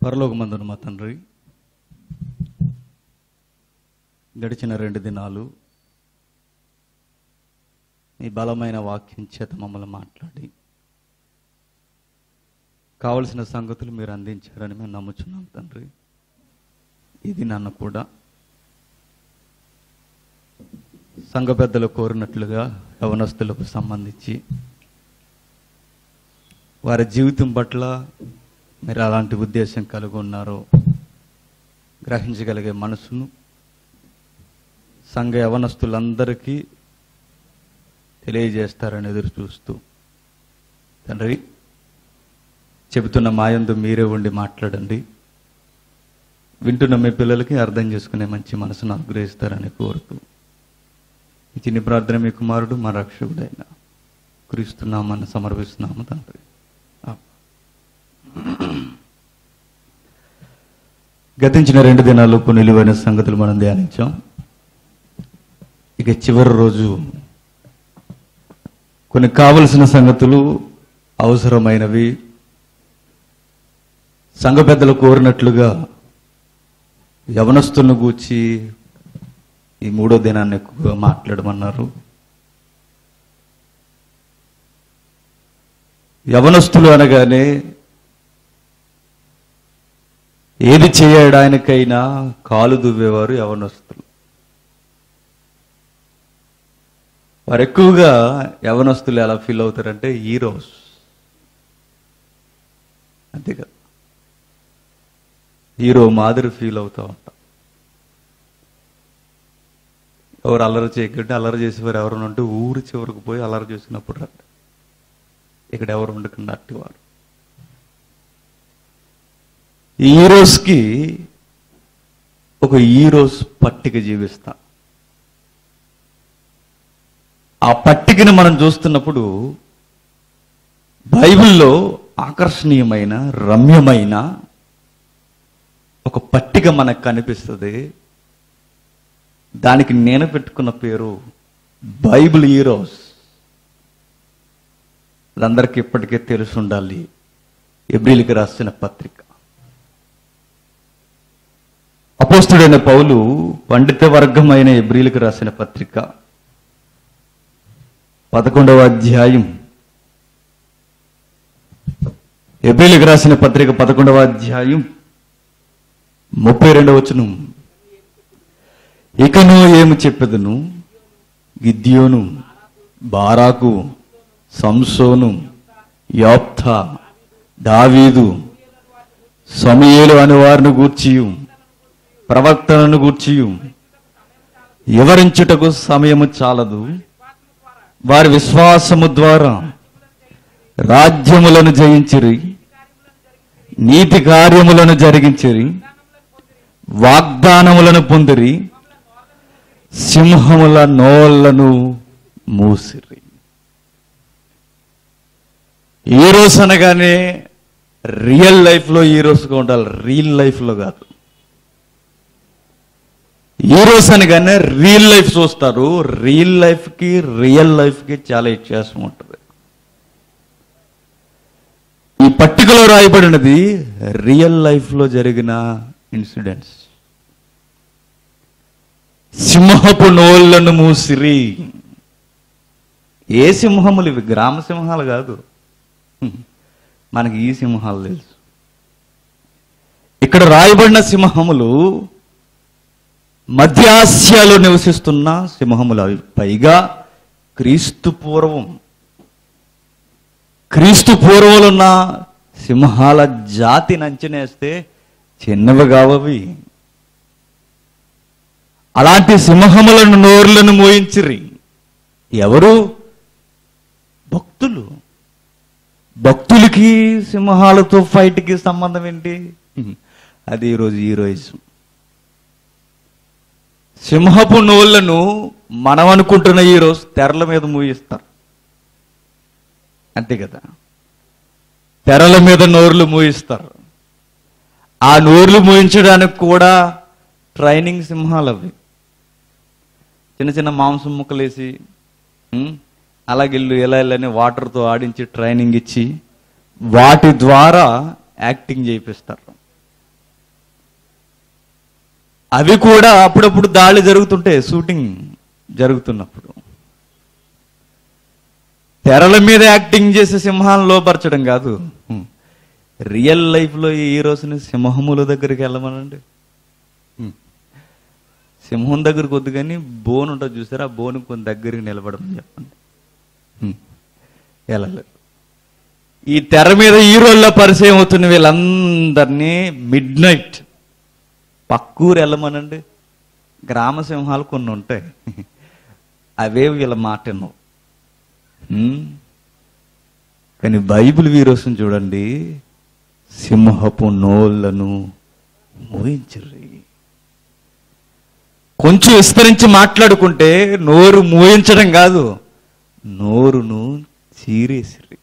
పరలోకమందున మా తండ్రి గడిచిన రెండు దినాలు మీ బలమైన వాక్యం చేత మమ్మల్ని మాట్లాడి కావలసిన సంగతులు మీరు అందించారని మేము నమ్ముచున్నాం తండ్రి ఇది నన్ను కూడా సంఘ పెద్దలు కోరినట్లుగా యవనస్తులకు సంబంధించి వారి జీవితం పట్ల మీరు అలాంటి ఉద్దేశం కలిగి ఉన్నారో గ్రహించగలిగే మనసును సంఘ యవనస్తులందరికీ తెలియజేస్తారని ఎదురు చూస్తూ తండ్రి చెబుతున్న మాయందు మీరే ఉండి మాట్లాడండి వింటున్న మీ పిల్లలకి అర్థం చేసుకునే మంచి మనసును అనుగ్రహిస్తారని కోరుతూ ఈ చిన్ని ప్రార్థన మీ కుమారుడు మా రక్షకుడైన క్రీస్తున్నామని సమర్పిస్తున్నాము తండ్రి ఆమేన్. గతించిన రెండు దినాలు కొన్ని విలువైన సంగతులు మనం ధ్యానించాం ఇక చివరి రోజు కొన్ని కావలసిన సంగతులు అవసరమైనవి సంఘ పెద్దలు కోరినట్లుగా యవనస్తులను గూర్చి ఈ మూడో దినాన్ని ఎక్కువగా మాట్లాడమన్నారు యవనస్తులు అనగానే ఏది చేయడానికైనా కాలు దువ్వేవారు యవనస్తులు వారు ఎక్కువగా యవనస్తులు ఎలా ఫీల్ అవుతారంటే హీరోస్ అంతే కదా హీరో మాదిరి ఫీల్ అవుతూ ఉంటాం ఎవరు అల్లరి చేయకంటే అల్లరి చేసేవారు ఎవరైనా ఉంటే ఊరి చివరికి పోయి అల్లరి చేసినప్పుడు రండి ఇక్కడ ఎవరు ఉండకుండా అట్టివారు ఈ హీరోస్కి ఒక హీరోస్ పట్టిక జీవిస్తా ఆ పట్టికను మనం చూస్తున్నప్పుడు బైబిల్లో ఆకర్షణీయమైన రమ్యమైన ఒక పట్టిక మనకు కనిపిస్తుంది దానికి నేను పెట్టుకున్న పేరు బైబిల్ హీరోస్ అదందరికీ ఇప్పటికే తెలిసి ఉండాలి ఎబ్రిల్కి రాసిన పత్రిక అపోస్తుడైన పౌలు పండిత వర్గమైన ఎబ్రిల్కి రాసిన పత్రిక పదకొండవ అధ్యాయం ఎబ్రిల్కి రాసిన పత్రిక పదకొండవ అధ్యాయం ముప్పై రెండవ వచనం ఇకను ఏమి చెప్పెదను గిద్యోను బారాకు సంసోను యోప్త దావీదు సమయేలు అనే వారిని గూర్చియు ప్రవక్తలను గూర్చియు వివరించుటకు సమయము చాలదు వారి విశ్వాసము ద్వారా రాజ్యములను జయించిరి నీతి కార్యములను జరిగించిరి వాగ్దానములను పొందిరి సింహముల నోళ్లను మూసిరి హీరోస్ అనగానే రియల్ లైఫ్లో హీరోస్గా ఉండాలి రియల్ లైఫ్లో కాదు హీరోస్ అనగానే రియల్ లైఫ్ చూస్తారు రియల్ లైఫ్కి రియల్ లైఫ్కి చాలా వ్యత్యాసం ఉంటుంది ఈ పట్టికలో రాయబడినది రియల్ లైఫ్లో జరిగిన ఇన్సిడెంట్స్ సింహపు నోళ్లను మూసిరి ఏ సింహములు ఇవి గ్రామ సింహాలు కాదు మనకి ఈ సింహాలు తెలుసు ఇక్కడ రాయబడిన సింహములు మధ్య ఆసియాలో నివసిస్తున్న సింహములు అవి పైగా క్రీస్తు పూర్వం క్రీస్తు పూర్వలున్న సింహాల జాతిని అంచనేస్తే చిన్నవి కావవి అలాంటి సింహములను నోర్లను మోయించిరి ఎవరు భక్తులు భక్తులకి సింహాలతో ఫైట్కి సంబంధం ఏంటి అది ఈరోజు హీరోయిజం సింహపు నోళ్లను మనం అనుకుంటున్న హీరోస్ తెరల మీద మూయిస్తారు అంతే కదా తెరల మీద నోర్లు మూయిస్తారు ఆ నోర్లు మూయించడానికి కూడా ట్రైనింగ్ సింహాలు అవి చిన్న చిన్న మాంసం ముక్కలేసి ఉమ్, అలాగెళ్ళు ఎలా వెళ్ళని వాటర్తో ఆడించి ట్రైనింగ్ ఇచ్చి వాటి ద్వారా యాక్టింగ్ చేయిపిస్తారు అవి కూడా అప్పుడప్పుడు దాడి జరుగుతుంటాయి షూటింగ్ జరుగుతున్నప్పుడు తెరల మీద యాక్టింగ్ చేసే సింహాలను లోపరచడం కాదు రియల్ లైఫ్లో ఈ హీరోస్ని సింహముల దగ్గరికి వెళ్ళమనండి హ్మ్. సింహం దగ్గరికి వద్దు కానీ బోన్ ఉంటుంది చూసారా ఆ బోన్ కొంత దగ్గరికి నిలబడమని చెప్పండి హ్మ్. వెళ్ళలేదు ఈ తెర మీద హీరోల్లో పరిచయం అవుతున్న వీళ్ళందరినీ మిడ్ నైట్ పక్కూరు వెళ్ళమనండి గ్రామ సింహాలు కొన్ని ఉంటాయి అవే వీళ్ళ మాట విన్నావు హ్మ్. కానీ బైబిల్ వీరోసం చూడండి సింహపు నోళ్లను మోయించరు కొంచెం విస్తరించి మాట్లాడుకుంటే నోరు మోయించడం కాదు నోరును చీరేసిరి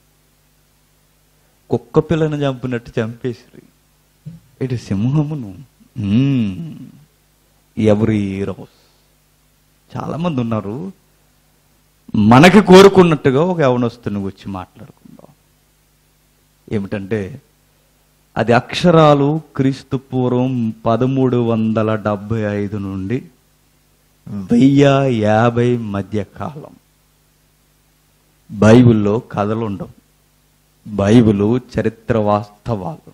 కుక్క పిల్లను చంపినట్టు చంపేసిరి ఇటు సింహమును మ్మ్. ఎవరు హీరోస్ చాలా మంది ఉన్నారు మనకి కోరుకున్నట్టుగా ఒక యవనస్తుని వచ్చి మాట్లాడుకుందాం ఏమిటంటే అది అక్షరాలు క్రీస్తు పూర్వం పదమూడు వందల డెబ్బై ఐదు నుండి వెయ్యి యాభై మధ్య కాలం బైబిల్లో కథలు ఉండవు బైబిలు చరిత్ర వాస్తవాలు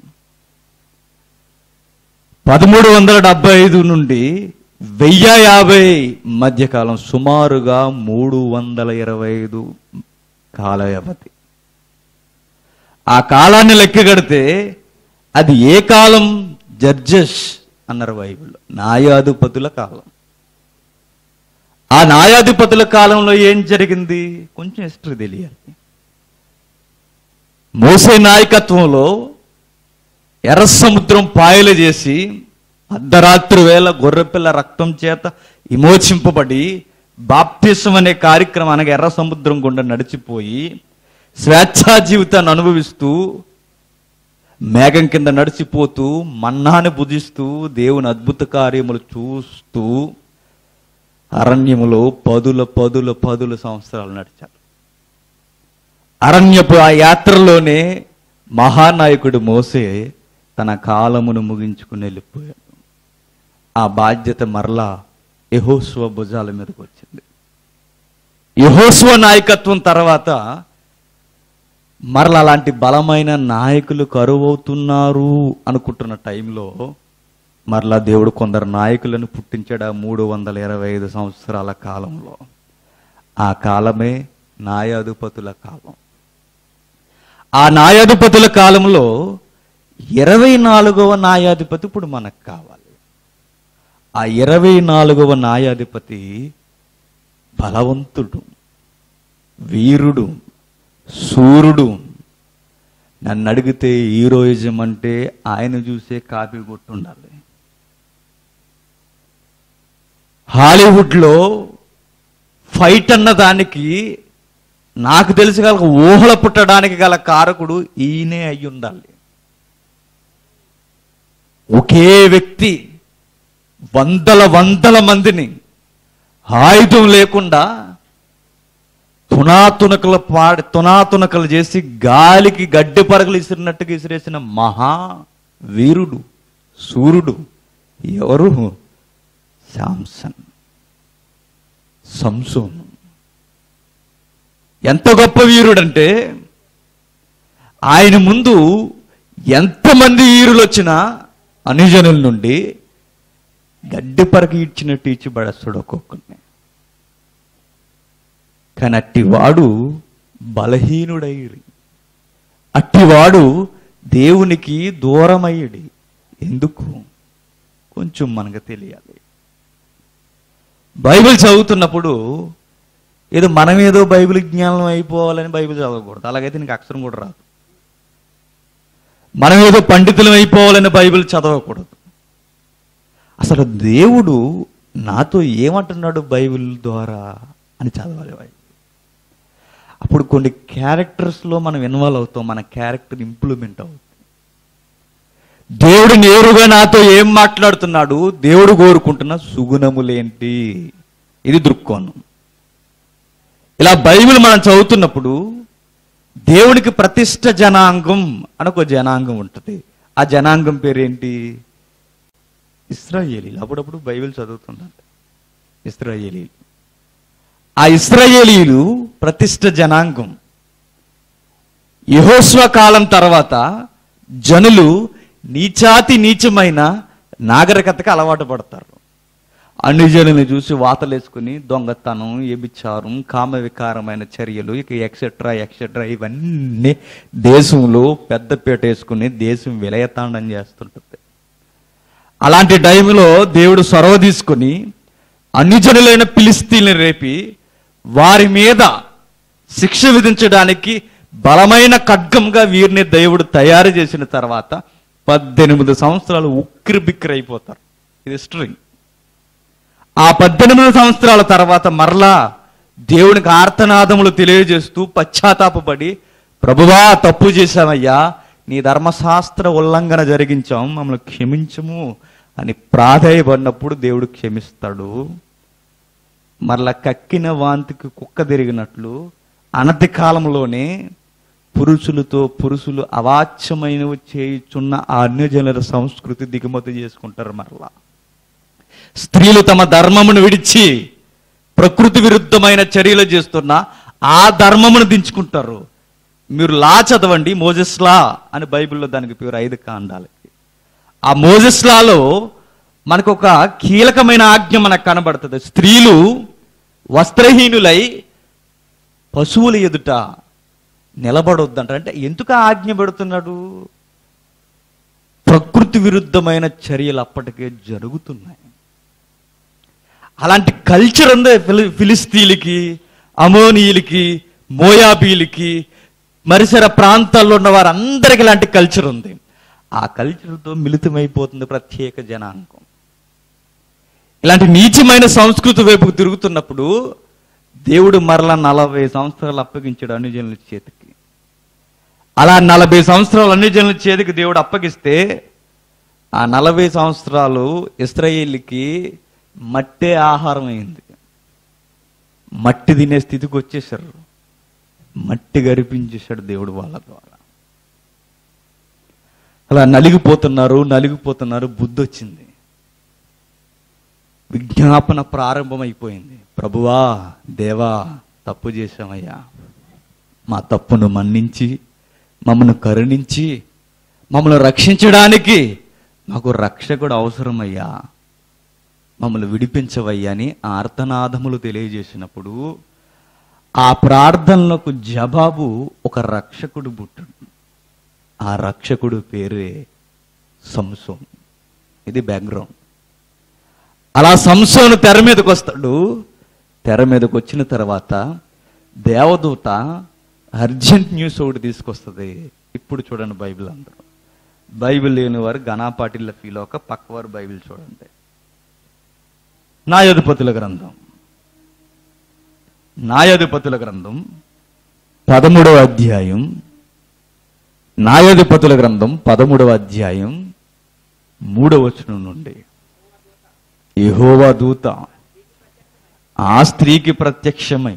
పదమూడు వందల డెబ్బై ఐదు నుండి వెయ్యి యాభై మధ్యకాలం సుమారుగా మూడు వందల ఇరవై ఐదు కాల వ్యవధి ఆ కాలాన్ని లెక్క కడితే అది ఏ కాలం జడ్జెస్ అన్నారు బైబిల్లో న్యాయాధిపతుల కాలం ఆ న్యాయాధిపతుల కాలంలో ఏం జరిగింది కొంచెం హిస్టరీ తెలియాలి మోసే నాయకత్వంలో ఎర్ర సముద్రం పాయలు చేసి అర్ధరాత్రి వేళ గొర్రెపిల్ల రక్తం చేత విమోచింపబడి బాప్తిసం అనే కార్యక్రమం అనగా ఎర్ర సముద్రం గుండా నడిచిపోయి స్వేచ్ఛా జీవితాన్ని అనుభవిస్తూ మేఘం కింద నడిచిపోతూ మన్నాని భుజిస్తూ దేవుని అద్భుత కార్యములు చూస్తూ అరణ్యములో పదుల పదుల పదుల సంవత్సరాలు నడిచారు అరణ్యపు ఆ యాత్రలోనే మహానాయకుడు మోసే తన కాలమును ముగించుకుని వెళ్ళిపోయాడు ఆ బాధ్యత మరలా యహోస్వ భుజాల మీదకి వచ్చింది యహోస్వ నాయకత్వం తర్వాత మరలా అలాంటి బలమైన నాయకులు కరువవుతున్నారు అనుకుంటున్న టైంలో మరలా దేవుడు కొందరు నాయకులను పుట్టించాడు ఆ మూడు వందల ఇరవై ఐదు సంవత్సరాల కాలంలో ఆ కాలమే న్యాయాధిపతుల కాలం ఆ న్యాయాధిపతుల కాలంలో ఇరవై నాలుగవ న్యాయాధిపతి ఇప్పుడు మనకు కావాలి ఆ ఇరవై నాలుగవ న్యాయాధిపతి బలవంతుడు వీరుడు సూర్యుడు నన్ను అడిగితే హీరోయిజం అంటే ఆయన చూసే కాపీ కొట్టుండాలి హాలీవుడ్లో ఫైట్ అన్న దానికి నాకు తెలిసి గల ఊహల పుట్టడానికి గల కారకుడు ఈయనే అయి ఉండాలి ఒకే వ్యక్తి వందల వందల మందిని ఆయుధం లేకుండా తునాతునకలు పాడి తునాతునకలు చేసి గాలికి గడ్డి పరగలు ఇసిరినట్టుగా ఇసిరేసిన మహా వీరుడు సూర్యుడు ఎవరు శాంసన్ సంసోను ఎంత గొప్ప వీరుడంటే ఆయన ముందు ఎంతమంది వీరులు వచ్చినా అనుజనుల నుండి గడ్డి పరకి ఇచ్చినట్టు ఇచ్చి పడేస్తాడు ఒక్కొక్కరిని కానీ అట్టివాడు బలహీనుడయ్యుడి అట్టివాడు దేవునికి దూరమయ్యుడి ఎందుకు కొంచెం మనకు తెలియాలి బైబిల్ చదువుతున్నప్పుడు ఏదో మనం ఏదో బైబిల్ జ్ఞానం అయిపోవాలని బైబిల్ చదవకూడదు అలాగైతే నీకు అక్షరం కూడా రాదు మనం ఏదో పండితులం అయిపోవాలని బైబిల్ చదవకూడదు అసలు దేవుడు నాతో ఏమంటున్నాడు బైబిల్ ద్వారా అని చదవాలి బైబిల్ అప్పుడు కొన్ని క్యారెక్టర్స్లో మనం ఇన్వాల్వ్ అవుతాం మన క్యారెక్టర్ ఇంప్లిమెంట్ అవుతుంది దేవుడు నేరుగా నాతో ఏం మాట్లాడుతున్నాడు దేవుడు కోరుకుంటున్న సుగుణములేంటి ఇది దృక్కోణం ఇలా బైబిల్ మనం చదువుతున్నప్పుడు దేవునికి ప్రతిష్ట జనాంగం అని ఒక జనాంగం ఉంటుంది ఆ జనాంగం పేరేంటి ఇస్రాయేలీలు అప్పుడప్పుడు బైబిల్ చదువుతుందంట ఇస్రాయేలీలు ఆ ఇస్రాయేలీలు ప్రతిష్ట జనాంగం యహోస్వ కాలం తర్వాత జనులు నీచాతి నీచమైన నాగరికతకు అలవాటు పడతారు అన్ని జనుల్ని చూసి వాతలేసుకుని దొంగతనం ఎబిచారం కామ వికారమైన చర్యలు ఇక ఎక్సెట్రా ఎక్సెట్రా ఇవన్నీ దేశంలో పెద్దపీట వేసుకుని దేశం విలయతాండం చేస్తుంటుంది అలాంటి టైంలో దేవుడు సొరవ తీసుకుని అన్ని జనులైన పిలిస్తీని రేపి వారి మీద శిక్ష విధించడానికి బలమైన ఖడ్గంగా వీరిని దేవుడు తయారు చేసిన తర్వాత పద్దెనిమిది సంవత్సరాలు ఉక్కిరి బిక్కిరి అయిపోతారు ఇది హిస్టరీ ఆ పద్దెనిమిది సంవత్సరాల తర్వాత మరలా దేవునికి ఆర్తనాదములు తెలియజేస్తూ పశ్చాత్తాపపడి ప్రభువా తప్పు చేశామయ్యా నీ ధర్మశాస్త్ర ఉల్లంఘన జరిగించాం మమ్మల్ని క్షమించము అని ప్రాధాయపడినప్పుడు దేవుడు క్షమిస్తాడు మరలా కక్కిన వాంతికి కుక్క తిరిగినట్లు అనతి కాలంలోనే పురుషులతో పురుషులు అవాచ్యమైనవి చేయుచున్న ఆ అన్యజనుల సంస్కృతి దిగుమతి చేసుకుంటారు మరలా స్త్రీలు తమ ధర్మమును విడిచి ప్రకృతి విరుద్ధమైన చర్యలు చేస్తున్న ఆ ధర్మమును దించుకుంటారు మీరు లా చదవండి మోజెస్ లా అని బైబిల్లో దానికి పేరు ఐదు కాండాలకి ఆ మోజెస్ లాలో మనకు ఒక కీలకమైన ఆజ్ఞ మనకు కనబడుతుంది స్త్రీలు వస్త్రహీనులై పశువుల ఎదుట నిలబడొద్దంట అంటే ఎందుకు ఆ ఆజ్ఞ పెడుతున్నాడు ప్రకృతి విరుద్ధమైన చర్యలు అప్పటికే జరుగుతున్నాయి అలాంటి కల్చర్ ఉంది ఫిలి ఫిలిస్తీన్లకి అమోనీయులకి మోయాబీలకి మరిసర ప్రాంతాల్లో ఉన్న వారందరికీ ఇలాంటి కల్చర్ ఉంది ఆ కల్చర్తో మిళితమైపోతుంది ప్రత్యేక జనాంగం ఇలాంటి నీచమైన సంస్కృతి వైపుకు తిరుగుతున్నప్పుడు దేవుడు మరలా నలభై సంవత్సరాలు అప్పగించాడు అనుజనుల చేతికి అలా నలభై సంవత్సరాలు అనుజనుల చేతికి దేవుడు అప్పగిస్తే ఆ నలభై సంవత్సరాలు ఇస్రాయేల్కి మట్టే ఆహారం అయింది మట్టి తినే స్థితికి వచ్చేసారు మట్టి గరిపించేశాడు దేవుడు వాళ్ళ ద్వారా అలా నలిగిపోతున్నారు నలిగిపోతున్నారు బుద్ధి వచ్చింది విజ్ఞాపన ప్రారంభమైపోయింది ప్రభువా దేవా తప్పు చేశామయ్యా మా తప్పును మన్నించి మమ్మల్ని కరుణించి మమ్మల్ని రక్షించడానికి మాకు రక్షకుడు అవసరమయ్యా మమ్మల్ని విడిపించవయ్యా అని ఆర్తనాదములు తెలియజేసినప్పుడు ఆ ప్రార్థనలకు జవాబు ఒక రక్షకుడు పుట్టుడు ఆ రక్షకుడు పేరే సంసోన్ ఇది బ్యాక్గ్రౌండ్ అలా సంసోను తెర మీదకి వస్తాడు తెర మీదకి వచ్చిన తర్వాత దేవదూత అర్జెంట్ న్యూస్ ఒకటి తీసుకొస్తుంది ఇప్పుడు చూడండి బైబిల్ అందరూ బైబిల్ లేని వారు ఘనాపాటిల్ల ఫీల్ ఒక పక్కవారు బైబిల్ చూడండి న్యాయాధిపతుల గ్రంథం న్యాయాధిపతుల గ్రంథం పదమూడవ అధ్యాయం న్యాయాధిపతుల గ్రంథం పదమూడవ అధ్యాయం మూడవ వచనం నుండి యెహోవా దూత ఆ స్త్రీకి ప్రత్యక్షమై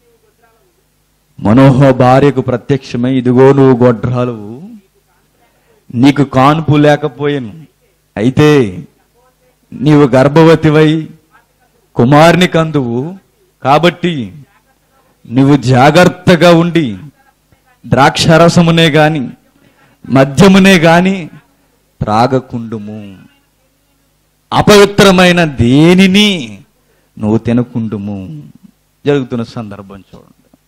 మనోహ భార్యకు ప్రత్యక్షమై ఇదిగో నువ్వు గొడ్రాలు నీకు కాన్పు లేకపోయాను అయితే నీవు గర్భవతివై కుమారుని కందువు కాబట్టి నువ్వు జాగ్రత్తగా ఉండి ద్రాక్షరసమునే గాని మద్యమునే గాని త్రాగకుండుము అపవిత్రమైన దేనిని నువ్వు తినకుండుము జరుగుతున్న సందర్భం చూడండి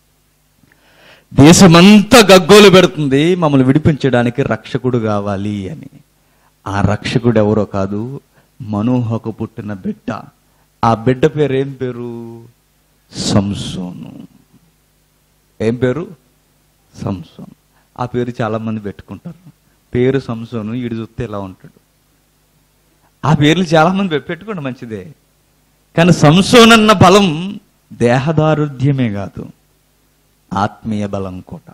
దేశమంతా గగ్గోలు పెడుతుంది మమ్మల్ని విడిపించడానికి రక్షకుడు కావాలి అని ఆ రక్షకుడు ఎవరో కాదు మనోహకు పుట్టిన బిడ్డ ఆ బిడ్డ పేరు ఏం పేరు సంసోను ఏం పేరు సంసోన్ ఆ పేరు చాలా మంది పెట్టుకుంటారు పేరు సంసోను ఈడు చూస్తే ఎలా ఉంటాడు ఆ పేర్లు చాలా మంది పె- పెట్టుకోండి మంచిదే కానీ సంసోన్ అన్న బలం దేహదారుఢ్యమే కాదు ఆత్మీయ బలం కూడా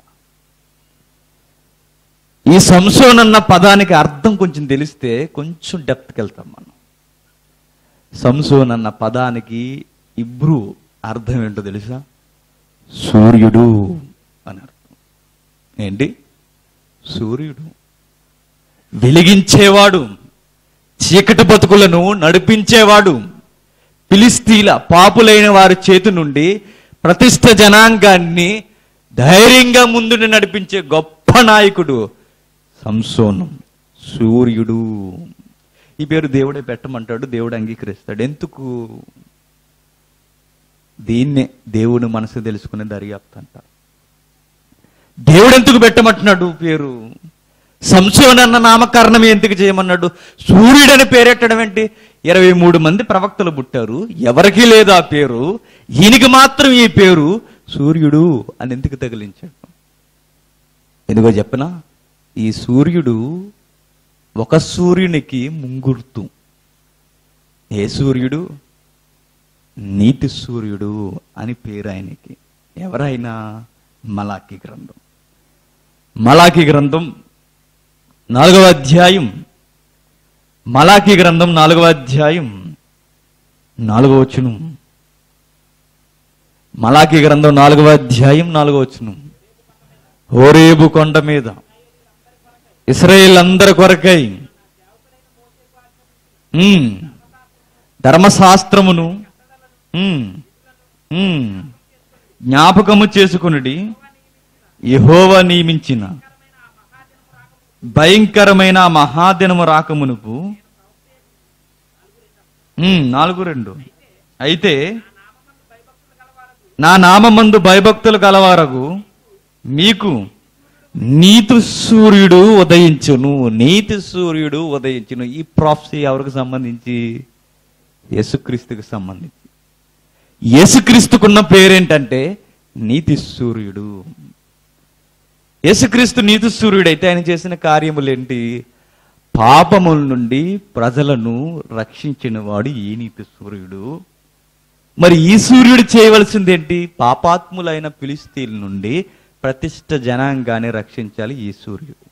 ఈ సంసోన్ అన్న పదానికి అర్థం కొంచెం తెలిస్తే కొంచెం డెప్త్కి వెళ్తాం మనం సంసోన్ అన్న పదానికి ఇబ్రు అర్థం ఏంటో తెలుసా సూర్యుడు అని అర్థం ఏంటి సూర్యుడు వెలిగించేవాడు చీకటి బతుకులను నడిపించేవాడు ఫిలిస్తీల పాపులైన వారి చేతి నుండి ప్రతిష్ట జనాంగాన్ని ధైర్యంగా ముందుని నడిపించే గొప్ప నాయకుడు సంసోను సూర్యుడు ఈ పేరు దేవుడే పెట్టమంటాడు దేవుడు అంగీకరిస్తాడు ఎందుకు దీన్నే దేవుని మనసు తెలుసుకునే దర్యాప్తు అంటారు దేవుడు ఎందుకు పెట్టమంటున్నాడు పేరు సంసోన్ అన్న నామకరణం ఎందుకు చేయమన్నాడు సూర్యుడని పేరెట్టడం ఏంటి ఇరవై మూడు మంది ప్రవక్తలు పుట్టారు ఎవరికీ లేదు ఆ పేరు ఈయనకి మాత్రం ఈ పేరు సూర్యుడు అని ఎందుకు తగిలించాడు ఎందుకో చెప్పనా ఈ సూర్యుడు ఒక సూర్యునికి ముంగుర్తు ఏ సూర్యుడు నీతి సూర్యుడు అని పేరు ఆయనకి ఎవరైనా మలాకి గ్రంథం మలాకి గ్రంథం నాలుగవ అధ్యాయం మలాకి గ్రంథం నాలుగవ అధ్యాయం నాలుగవ వచనం మలాకి గ్రంథం నాలుగవ అధ్యాయం నాలుగవ వచనం హోరేబు కొండ మీద ఇస్రాయేల్ అందరి కొరకై ఉమ్, ధర్మశాస్త్రమును ఉమ్, ఉమ్, జ్ఞాపకము చేసుకునుడి యెహోవా నియమించిన భయంకరమైన ఆ మహాదినము రాకమునుపు ఉమ్, నాలుగు రెండు అయితే నా నామందు భయభక్తులు కలవారగు మీకు నీతి సూర్యుడు ఉదయించును నీతి సూర్యుడు ఉదయించును ఈ ప్రాఫ్సీ ఎవరికి సంబంధించి యేసుక్రీస్తుకి సంబంధించి యేసుక్రీస్తుకున్న పేరేంటంటే నీతి సూర్యుడు యేసుక్రీస్తు నీతి సూర్యుడైతే ఆయన చేసిన కార్యములేంటి పాపముల నుండి ప్రజలను రక్షించిన వాడు ఈ నీతి సూర్యుడు మరి ఈ సూర్యుడు చేయవలసిందేంటి పాపాత్ములైన ఫిలిస్తీన్ల నుండి ప్రతిష్ట జనాంగాన్ని రక్షించాలి ఈ సూర్యుడు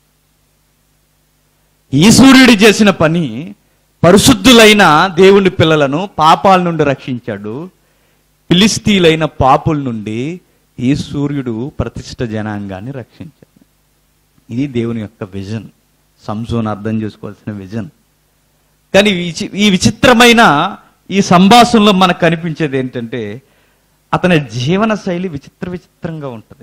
ఈ సూర్యుడు చేసిన పని పరిశుద్ధులైన దేవుని పిల్లలను పాపాల నుండి రక్షించాడు ఫిలిస్తీలైన పాపుల నుండి ఈ సూర్యుడు ప్రతిష్ట జనాంగాన్ని రక్షించాడు ఇది దేవుని యొక్క విజన్ సంసోన్ అర్థం చేసుకోవాల్సిన విజన్ కానీ ఈ విచి- ఈ విచిత్రమైన ఈ సంభాషణలో మనకు కనిపించేది ఏంటంటే అతని జీవన శైలి విచిత్ర విచిత్రంగా ఉంటుంది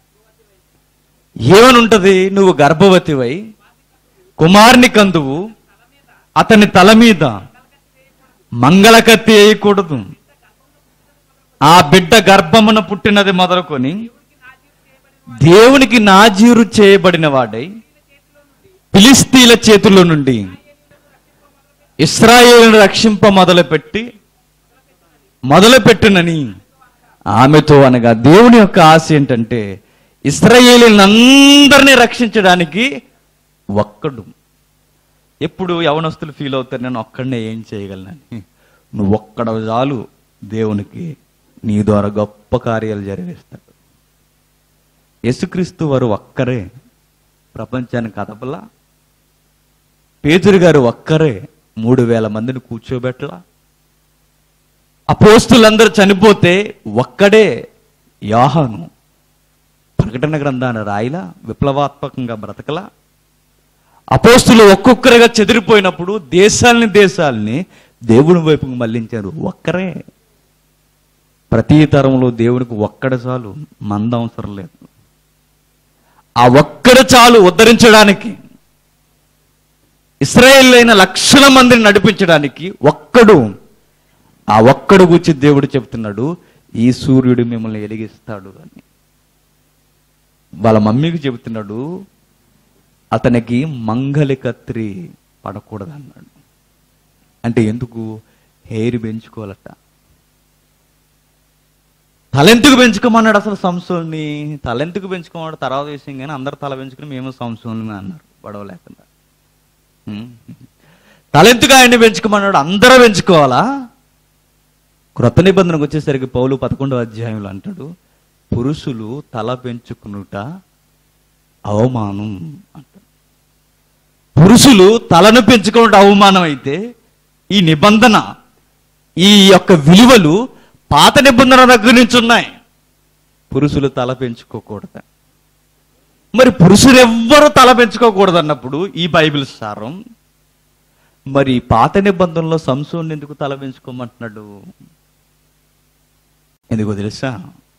ఏమని ఉంటది నువ్వు గర్భవతివై కుమారుని కందువు అతని తల మీద మంగళకత్తి వేయకూడదు ఆ బిడ్డ గర్భమున పుట్టినది మొదలుకొని దేవునికి నాజీరు చేయబడిన వాడై ఫిలిస్తీన్ల చేతుల్లో నుండి ఇస్రాయేలును రక్షింప మొదలుపెట్టి మొదలుపెట్టునని ఆమెతో అనగా దేవుని యొక్క ఆశ ఏంటంటే ఇస్రాయేలీలందరినీ రక్షించడానికి ఒక్కడు ఎప్పుడు యవనస్తులు ఫీల్ అవుతారు నేను ఒక్కడనే ఏం చేయగలనని నువ్వు ఒక్కడ చాలు దేవునికి నీ ద్వారా గొప్ప కార్యాలు జరిగిస్తాడు యేసుక్రీస్తు వారు ఒక్కరే ప్రపంచానికి కదపలా పేతురు గారు ఒక్కరే మూడు వేల మందిని కూర్చోబెట్టలా అపోస్తులందరూ చనిపోతే ఒక్కడే యాహాను ప్రకటన గ్రంథాన్ని రాయిలా విప్లవాత్మకంగా బ్రతకలా అపోస్తులు ఒక్కొక్కరుగా చెదిరిపోయినప్పుడు దేశాలని దేశాలని దేవుని వైపుకు మళ్లించారు ఒక్కరే ప్రతి తరంలో దేవునికి ఒక్కడ చాలు మంద అవసరం లేదు ఆ ఒక్కడ చాలు ఉద్ధరించడానికి ఇస్రాయేల్ అయిన లక్షల మందిని నడిపించడానికి ఒక్కడు ఆ ఒక్కడు గురించి దేవుడు చెప్తున్నాడు ఈ సూర్యుడు మిమ్మల్ని వెలిగిస్తాడు అని వాళ్ళ మమ్మీకి చెబుతున్నాడు అతనికి మంగళికత్రి పడకూడదు అన్నాడు అంటే ఎందుకు హెయిర్ పెంచుకోవాలట తలెంతుకు పెంచుకోమన్నాడు అసలు సంసోల్ని తలెంతుకు పెంచుకోమన్నాడు తర్వాత విషయం కానీ అందరు తల పెంచుకుని మేము సంసోల్ని అన్నారు గొడవ లేకుండా ఉం. తలెంతుగా ఆయన్ని పెంచుకోమన్నాడు అందరూ పెంచుకోవాలా క్రొత్త నిబంధనకు వచ్చేసరికి పౌలు పదకొండవ అధ్యాయంలో అంటాడు పురుషులు తల పెంచుకునుట అవమానం అంటాడు పురుషులు తలను పెంచుకోవడం అవమానం అయితే ఈ నిబంధన ఈ యొక్క విలువలు పాత నిబంధన దగ్గర నుంచి ఉన్నాయి పురుషులు తల పెంచుకోకూడదు మరి పురుషులు ఎవ్వరూ తల పెంచుకోకూడదు అన్నప్పుడు ఈ బైబిల్ సారం మరి పాత నిబంధనలో సంసోన్ ఎందుకు తల పెంచుకోమంటున్నాడు ఎందుకో తెలుసా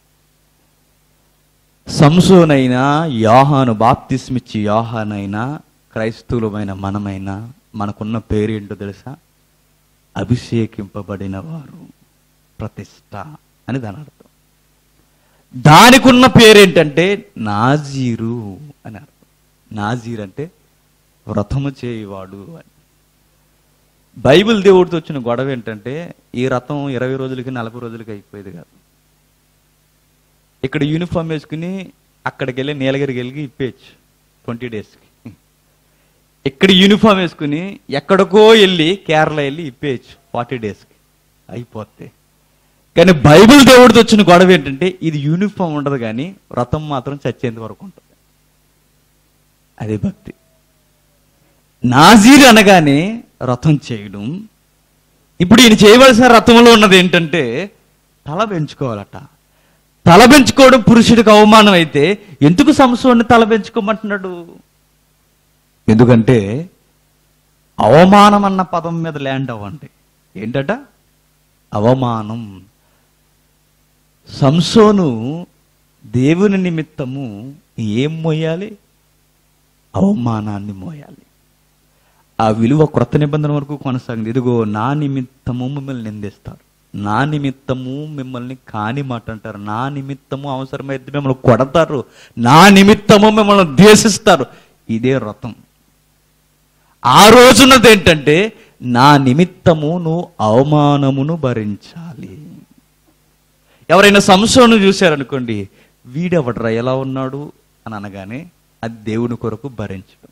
సంసోనైనా యోహాను బాప్తిస్మిచ్చి యోహానైనా క్రైస్తవులమైన మనమైనా మనకున్న పేరేంటో తెలుసా అభిషేకింపబడిన వారు ప్రతిష్ట అని దాని అర్థం దానికి ఉన్న పేరేంటంటే నాజీరు అని అర్థం నాజీర్ అంటే వ్రతము చేయవాడు అని బైబిల్ దేవుడితో వచ్చిన గొడవ ఏంటంటే ఈ రథం ఇరవై రోజులకి నలభై రోజులకి అయిపోయేది కాదు ఇక్కడ యూనిఫామ్ వేసుకుని అక్కడికి వెళ్ళి నీలగిరికి వెళ్ళి ఇప్పేయచ్చు ట్వంటీ డేస్కి ఇక్కడ యూనిఫామ్ వేసుకుని ఎక్కడికో వెళ్ళి కేరళ వెళ్ళి ఇప్పేయచ్చు ఫార్టీ డేస్కి అయిపోతే కానీ బైబిల్ దేవుడితో వచ్చిన గొడవ ఏంటంటే ఇది యూనిఫామ్ ఉండదు కానీ వ్రతం మాత్రం చచ్చేంత వరకు ఉంటుంది అదే భక్తి నాజీర్ అనగానే రథం చేయడం ఇప్పుడు ఈయన చేయవలసిన రథంలో ఉన్నది ఏంటంటే తల పెంచుకోవాలట తల పెంచుకోవడం పురుషుడికి అవమానం అయితే ఎందుకు సంసోన్ని తల పెంచుకోమంటున్నాడు ఎందుకంటే అవమానం అన్న పదం మీద ల్యాండ్ అవ్వండి ఏంటట అవమానం సంసోను దేవుని నిమిత్తము ఏం మోయాలి అవమానాన్ని మోయాలి ఆ విలువ క్రొత్త నిబంధన వరకు కొనసాగింది ఇదిగో నా నిమిత్తము మిమ్మల్ని నిందిస్తారు నా నిమిత్తము మిమ్మల్ని కాని మాట అంటారు నా నిమిత్తము అవసరమైతే మిమ్మల్ని కొడతారు నా నిమిత్తము మిమ్మల్ని ద్వేషిస్తారు ఇదే రథం ఆ రోజున్నది ఏంటంటే నా నిమిత్తము నువ్వు అవమానమును భరించాలి ఎవరైనా సంశోను చూశారనుకోండి వీడెవడరా ఎలా ఉన్నాడు అని అనగానే అది దేవుని కొరకు భరించడం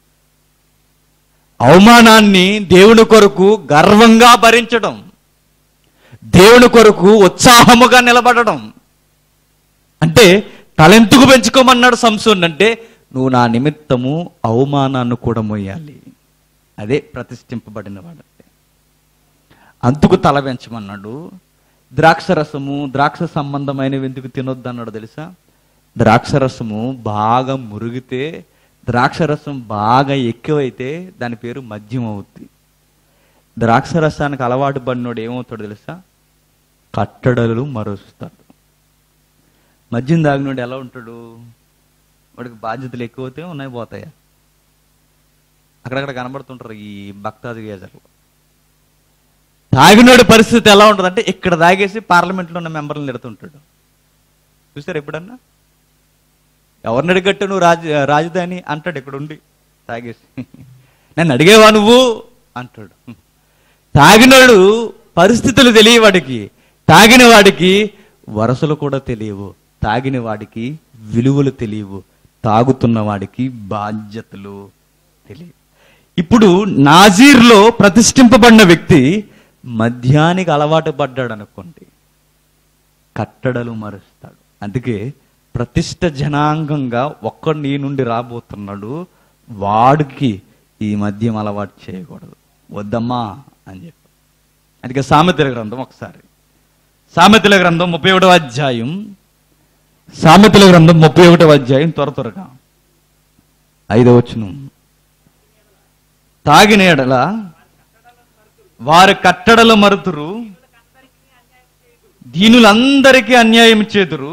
అవమానాన్ని దేవుని కొరకు గర్వంగా భరించడం దేవుని కొరకు ఉత్సాహముగా నిలబడడం అంటే తలెంతుకు పెంచుకోమన్నాడు సంసోన్ అంటే నువ్వు నా నిమిత్తము అవమానాన్ని కూడా మోయాలి అదే ప్రతిష్ఠింపబడిన వాడంటే అందుకు తల పెంచమన్నాడు ద్రాక్షరసము ద్రాక్ష సంబంధమైనవి ఎందుకు తినొద్దు అన్నాడు తెలుసా ద్రాక్షరసము బాగా మురిగితే ద్రాక్షరసం బాగా ఎక్కువైతే దాని పేరు మద్యం అవుద్ది ద్రాక్షరసానికి అలవాటు పడినోడు ఏమవుతాడు తెలుసా కట్టడలు మరుస్తాడు మద్యం తాగినోడు ఎలా ఉంటాడు వాడికి బాధ్యతలు ఎక్కువైతే ఉన్నాయి పోతాయా అక్కడక్కడ కనబడుతుంటారు ఈ భక్తాది గేజర్లు తాగినోడి పరిస్థితి ఎలా ఉంటుందంటే ఇక్కడ తాగేసి పార్లమెంట్లో ఉన్న మెంబర్లను నిడుతుంటాడు చూసారు ఎప్పుడన్నా ఎవరిని అడిగట్టు నువ్వు రాజ రాజధాని అంటాడు ఇక్కడ ఉండి తాగేసి నన్ను అడిగేవా నువ్వు అంటాడు తాగినోడు పరిస్థితులు తెలియ వాడికి తాగిన వాడికి వరసలు కూడా తెలియవు తాగిన వాడికి విలువలు తెలియవు తాగుతున్న వాడికి బాధ్యతలు తెలియవు ఇప్పుడు నాజీర్లో ప్రతిష్ఠింపబడిన వ్యక్తి మద్యానికి అలవాటు పడ్డాడు అనుకోండి కట్టడలు మరుస్తాడు అందుకే ప్రతిష్ట జనాంగంగా ఒక్క నీ నుండి రాబోతున్నాడు వాడికి ఈ మద్యం అలవాటు చేయకూడదు వద్దమ్మా అని చెప్పి అందుకే సామెతల గ్రంథం ఒకసారి సామెతల గ్రంథం ముప్పై ఒకటో అధ్యాయం సామెతల గ్రంథం ముప్పై ఒకటో అధ్యాయం త్వర త్వరగా ఐదవ వచనం తాగిన ఎడల వారి కట్టడలు మరుతురు దీనులందరికీ అన్యాయం చేదురు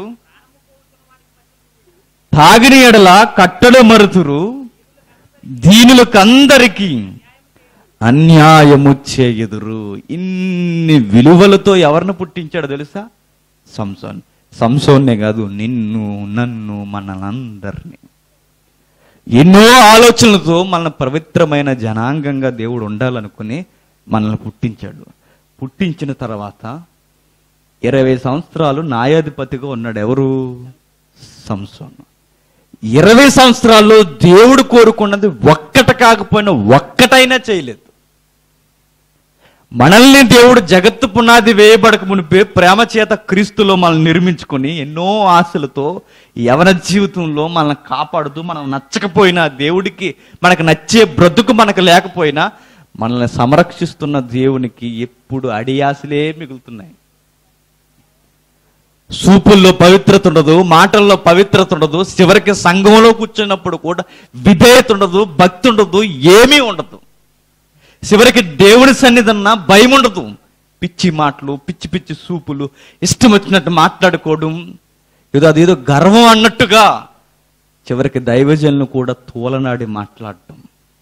తాగిన ఎడల కట్టడు మరుతురు దీనులకందరికీ అన్యాయము చేయుదురు ఇన్ని విలువలతో ఎవరిని పుట్టించాడో తెలుసా సంసోన్ సంసోన్నే కాదు నిన్ను నన్ను మనలందరినీ ఎన్నో ఆలోచనలతో మన పవిత్రమైన జనాంగంగా దేవుడు ఉండాలనుకుని మనల్ని పుట్టించాడు పుట్టించిన తర్వాత ఇరవై సంవత్సరాలు న్యాయాధిపతిగా ఉన్నాడు ఎవరు సంసోన్ ఇరవై సంవత్సరాల్లో దేవుడు కోరుకున్నది ఒక్కట కాకపోయినా ఒక్కటైనా చేయలేదు మనల్ని దేవుడు జగత్తు పునాది వేయబడక మునిపే ప్రేమ చేత క్రీస్తులో మనల్ని నిర్మించుకొని ఎన్నో ఆశలతో యవన జీవితంలో మనల్ని కాపాడుతూ మనం నచ్చకపోయినా దేవుడికి మనకు నచ్చే బ్రతుకు మనకు లేకపోయినా మనల్ని సంరక్షిస్తున్న దేవునికి ఎప్పుడు అడియాసలే మిగులుతున్నాయి సూపుల్లో పవిత్రత ఉండదు మాటల్లో పవిత్రత ఉండదు చివరికి సంఘంలో కూర్చున్నప్పుడు కూడా విధేయత ఉండదు భక్తి ఉండదు ఏమీ ఉండదు చివరికి దేవుని సన్నిధన్న భయం ఉండదు పిచ్చి మాటలు పిచ్చి పిచ్చి సూపులు ఇష్టం వచ్చినట్టు మాట్లాడుకోవడం ఏదో అదేదో గర్వం అన్నట్టుగా చివరికి దైవజనులు కూడా తూలనాడి మాట్లాడటం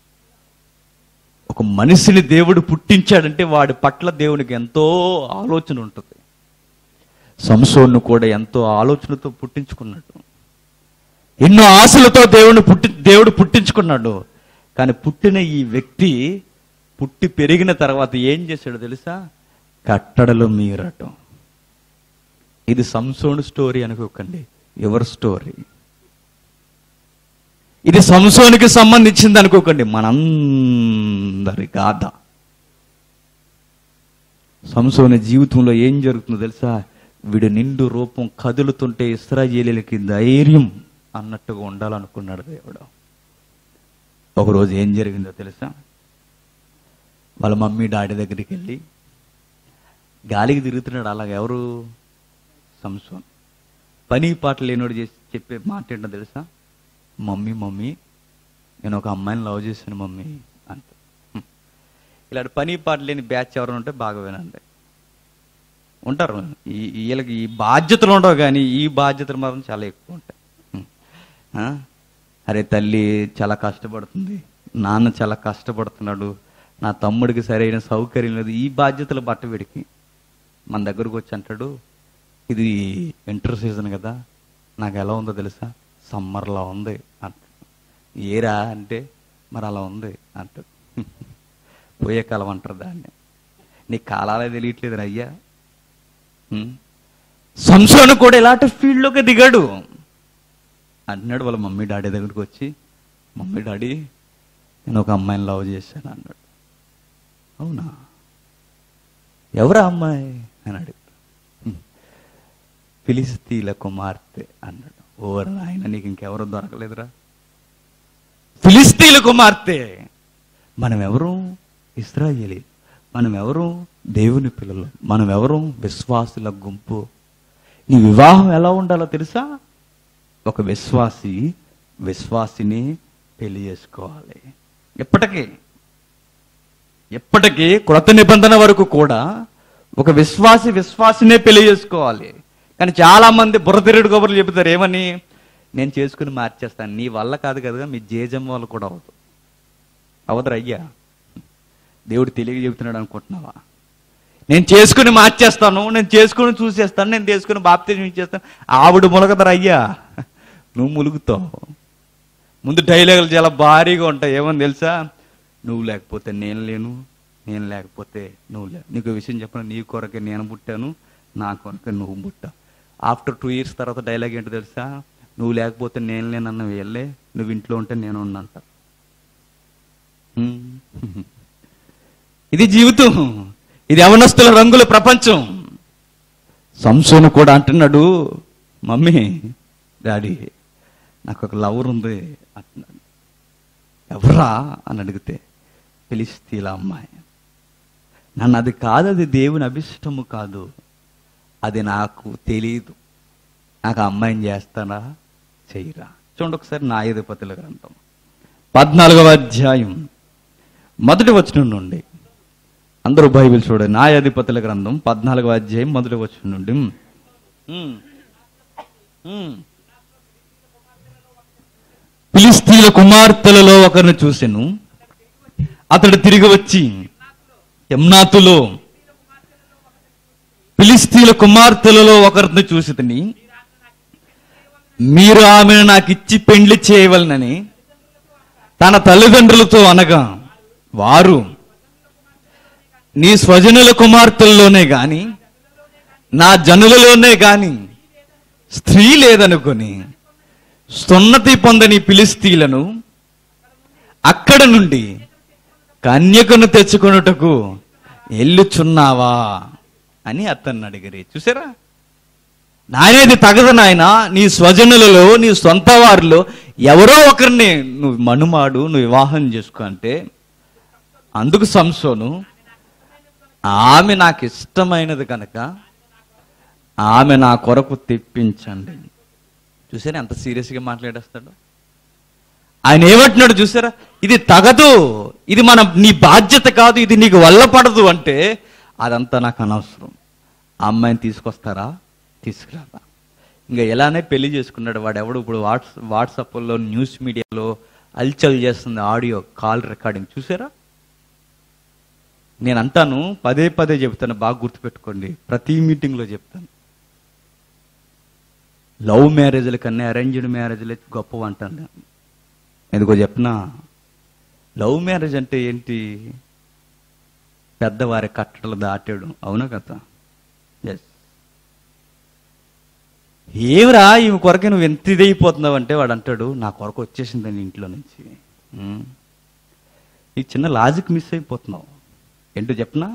ఒక మనిషిని దేవుడు పుట్టించాడంటే వాడి పట్ల దేవునికి ఎంతో ఆలోచన ఉంటుంది సంసోన్ను కూడా ఎంతో ఆలోచనతో పుట్టించుకున్నాడు ఎన్నో ఆశలతో దేవుని పుట్టి దేవుడు పుట్టించుకున్నాడు కానీ పుట్టిన ఈ వ్యక్తి పుట్టి పెరిగిన తర్వాత ఏం చేశాడో తెలుసా కట్టడలు మీరటం ఇది సంసోను స్టోరీ అనుకోకండి ఎవరి స్టోరీ ఇది సంసోనికి సంబంధించింది అనుకోకండి మనందరి గాథ సంసోని జీవితంలో ఏం జరుగుతుందో తెలుసా వీడు నిండు రూపం కదులుతుంటే ఇస్రాయేలీలకి ధైర్యం అన్నట్టుగా ఉండాలనుకున్నాడు దేవుడు ఒకరోజు ఏం జరిగిందో తెలుసా వాళ్ళ మమ్మీ డాడీ దగ్గరికి వెళ్ళి గాలికి తిరుగుతున్నాడు అలాగ ఎవరు సంసోన్ పని పాట లేనోడు చేసి చెప్పే మాట ఏంటో తెలుసా మమ్మీ మమ్మీ నేను ఒక అమ్మాయిని లవ్ చేశాను మమ్మీ అంట హ్మ్. ఇలాంటి పని పాట లేని బ్యాచ్ ఎవరైనా ఉంటే బాగా వినండి ఉంటారు ఈ వీళ్ళకి ఈ బాధ్యతలు ఉండవు కానీ ఈ బాధ్యతలు మాత్రం చాలా ఎక్కువ ఉంటాయి హ్మ్. ఆ? అరే తల్లి చాలా కష్టపడుతుంది నాన్న చాలా కష్టపడుతున్నాడు నా తమ్ముడికి సరైన సౌకర్యం లేదు ఈ బాధ్యతలు బట్ట వీడికి మన దగ్గరకు వచ్చి అంటాడు ఇది వింటర్ సీజన్ కదా నాకు ఎలా ఉందో తెలుసా సమ్మర్లా ఉంది అంట ఏరా అంటే మరి అలా ఉంది అంట పోయే కాలం అంటారు దాన్ని నీ కాలాలే తెలియట్లేదు అయ్యా ఉం? సంసోను కూడా ఇలాంటి ఫీల్డ్లోకి దిగాడు అంటున్నాడు వాళ్ళ మమ్మీ డాడీ దగ్గరికి వచ్చి మమ్మీ డాడీ నేను ఒక అమ్మాయిని లవ్ చేశాను అన్నాడు అవునా ఎవరా అమ్మాయి అని అడిగాడు "హ్మ్. ఫిలిస్తీన్ల కుమార్తె అన్నాడు ఓవర్ నాయన నీకు ఇంకెవరు దొరకలేదురా ఫిలిస్తీన్ల కుమార్తె మనం ఎవరు ఇస్రాయేలీ మనం ఎవరు దేవుని పిల్లలు మనం ఎవరు విశ్వాసుల గుంపు నీ వివాహం ఎలా ఉండాలో తెలుసా ఒక విశ్వాసి విశ్వాసిని పెళ్లి చేసుకోవాలి ఎప్పటికీ ఎప్పటికీ క్రొత్త నిబంధన వరకు కూడా ఒక విశ్వాసి విశ్వాసినే పెళ్లి చేసుకోవాలి కానీ చాలా మంది బుర్రతిరుడు కబుర్లు చెబుతారు ఏమని నేను చేసుకుని మార్చేస్తాను నీ వల్ల కాదు కదా మీ జేజమ్మ వాళ్ళు కూడా అవదు అవదరు అయ్యా దేవుడు తెలియ చెబుతున్నాడు అనుకుంటున్నావా నేను చేసుకుని మార్చేస్తాను నేను చేసుకుని చూసేస్తాను నేను చేసుకుని బాప్తిజం ఇచ్చేస్తాను ఆవిడ ములగదరు అయ్యా నువ్వు ములుగుతావు ముందు డైలాగులు చాలా భారీగా ఉంటాయి ఏమని తెలుసా నువ్వు లేకపోతే నేను లేను నేను లేకపోతే నువ్వు లేవు నీకు విషయం చెప్పను నీ కొరకే నేను పుట్టాను నా కొరకే నువ్వు పుట్టావు ఆఫ్టర్ టూ ఇయర్స్ తర్వాత డైలాగ్ ఏంటో తెలుసా నువ్వు లేకపోతే నేను లేనన్న వెళ్ళే నువ్వు ఇంట్లో ఉంటే నేను ఉన్నంట హ్మ్. ఇది జీవితం ఇది అవనస్తుల రంగుల ప్రపంచం సంసోను కూడా అంటున్నాడు మమ్మీ డాడీ నాకు ఒక లవర్ ఉంది అంటున్నాడు ఎవరా అని అడిగితే ఫిలిస్తీన్ల అమ్మాయి నన్ను అది కాదు అది దేవుని అభిష్టము కాదు అది నాకు తెలియదు నాకు ఆ అమ్మాయిని చేస్తానా చెయ్యరా చూడండి ఒకసారి న్యాయాధిపతుల గ్రంథం పద్నాలుగవ అధ్యాయం మొదటి వచనం నుండి అందరూ బైబిల్ చూడండి న్యాయాధిపతుల గ్రంథం పద్నాలుగవ అధ్యాయం మొదటి వచనం నుండి ఉమ్. ఉమ్. ఫిలిస్తీన్ల కుమార్తెలలో ఒకరిని చూసెను అతడు తిరిగి వచ్చి యమ్నాతులో ఫిలిస్తీన్ల కుమార్తెలలో ఒకరిని చూసితిని మీరు ఆమెను నాకు ఇచ్చి పెండ్లి చేయవలనని తన తల్లిదండ్రులతో అనగా వారు నీ స్వజనుల కుమార్తెల్లోనే గాని నా జనులలోనే గాని స్త్రీ లేదనుకొని సున్నతి పొందని పిలిస్తీలను అక్కడ నుండి కన్యకను తెచ్చుకొనుటకు ఎల్లుచున్నావా అని అతన్ని అడిగిరి చూసారా నాయనేది తగదు నాయన నీ స్వజనులలో నీ సొంత వారిలో ఎవరో ఒకరిని నువ్వు మనుమాడు నువ్వు వివాహం చేసుకో అంటే అందుకు సంసోను ఆమె నాకు ఇష్టమైనది కనుక ఆమె నా కొరకు తెప్పించండి చూసారా ఎంత సీరియస్గా మాట్లాడేస్తాడు ఆయన ఏమంటున్నాడు చూసారా ఇది తగదు ఇది మన నీ బాధ్యత కాదు ఇది నీకు వల్ల పడదు అంటే అదంతా నాకు అనవసరం ఆ అమ్మాయిని తీసుకొస్తారా తీసుకురారా ఇంకా ఎలానే పెళ్లి చేసుకున్నాడు వాడు ఎవడు ఇప్పుడు వాట్స్ వాట్సాప్లో న్యూస్ మీడియాలో అల్చల్ చేస్తుంది ఆడియో కాల్ రికార్డింగ్ చూసారా నేను అంటాను పదే పదే చెప్తాను బాగా గుర్తుపెట్టుకోండి ప్రతి మీటింగ్లో చెప్తాను లవ్ మ్యారేజ్ల కన్నా అరేంజ్డ్ మ్యారేజ్లే గొప్ప అంటాను నేను ఎందుకో చెప్పనా లవ్ మ్యారేజ్ అంటే ఏంటి పెద్దవారి కట్టడలు దాటాడు అవునా కదా ఎస్ ఏమిరా ఈమె కొరకే నువ్వు ఎంత ఇదైపోతున్నావు అంటే వాడు అంటాడు నా కొరకు వచ్చేసిందని ఇంట్లో నుంచి ఉమ్. ఈ చిన్న లాజిక్ మిస్ అయిపోతున్నావు ఏంటో చెప్పనా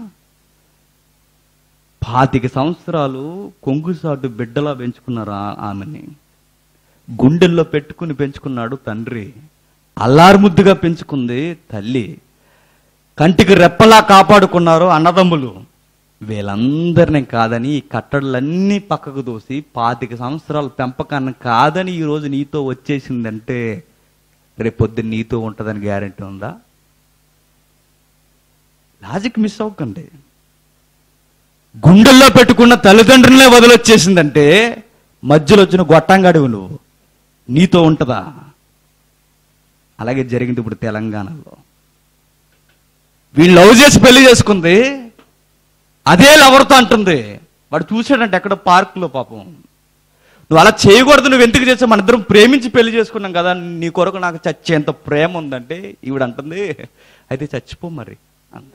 పాతిక సంవత్సరాలు కొంగుసాటు బిడ్డలా పెంచుకున్నారు ఆ- ఆమెని గుండెల్లో పెట్టుకుని పెంచుకున్నాడు తండ్రి అల్లారుముద్దుగా పెంచుకుంది తల్లి కంటికి రెప్పలా కాపాడుకున్నారు అన్నదమ్ములు వీళ్ళందరినీ కాదని ఈ కట్టడలన్నీ పక్కకు దోసి పాతిక సంవత్సరాల పెంపకాన్ని కాదని ఈ రోజు నీతో వచ్చేసిందంటే రేపొద్దు నీతో ఉంటుందని గ్యారెంటీ ఉందా లాజిక్ మిస్ అవ్వకండి గుండెల్లో పెట్టుకున్న తల్లిదండ్రులనే వదిలొచ్చేసిందంటే మధ్యలో వచ్చిన గొట్టంగాడివి నువ్వు నీతో ఉంటుందా అలాగే జరిగింది ఇప్పుడు తెలంగాణలో వీళ్ళు లవ్ చేసి పెళ్లి చేసుకుంది అదే లవర్తో అంటుంది వాడు చూశాడంటే ఎక్కడ పార్కులో పాపం నువ్వు అలా చేయకూడదు నువ్వు ఎందుకు చేసావు మన ఇద్దరం ప్రేమించి పెళ్లి చేసుకున్నాం కదా నీ కొరకు నాకు చచ్చేంత ప్రేమ ఉందంటే ఈవిడ అంటుంది అయితే చచ్చిపో మరి అంది.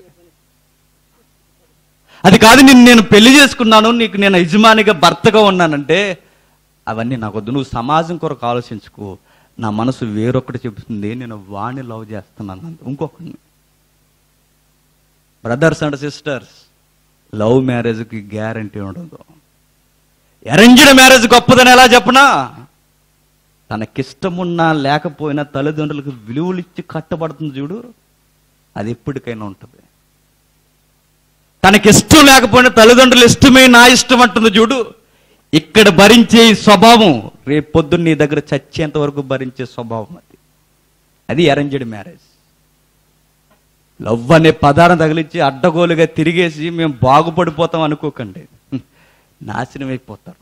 అది కాదు నిన్ను నేను పెళ్లి చేసుకున్నాను నీకు నేను యజమానిగా భర్తగా ఉన్నానంటే అవన్నీ నాకు వద్దు నువ్వు సమాజం కొరకు ఆలోచించుకో నా మనసు వేరొకటి చెబుతుంది నేను వాణ్ణి లవ్ చేస్తున్నాను అంది. ఇంకొకరిని బ్రదర్స్ అండ్ సిస్టర్స్ లవ్ మ్యారేజ్కి గ్యారంటీ ఉండదు అరేంజ్డ్ మ్యారేజ్ గొప్పదని ఎలా చెప్పనా తనకిష్టమున్నా లేకపోయినా తల్లిదండ్రులకు విలువలు ఇచ్చి కట్టబడుతుంది చూడు అది ఎప్పటికైనా ఉంటుంది తనకిష్టం లేకపోయినా తల్లిదండ్రులు ఇష్టమే నా ఇష్టం అంటుంది చూడు ఇక్కడ భరించే ఈ స్వభావం రేపు పొద్దున్న నీ దగ్గర చచ్చేంత వరకు భరించే స్వభావం అది అది అరేంజ్డ్ మ్యారేజ్ లవ్ అనే పదాన్ని తగిలించి అడ్డగోలుగా తిరిగేసి మేము బాగుపడిపోతాం అనుకోకండి నాశనం అయిపోతారు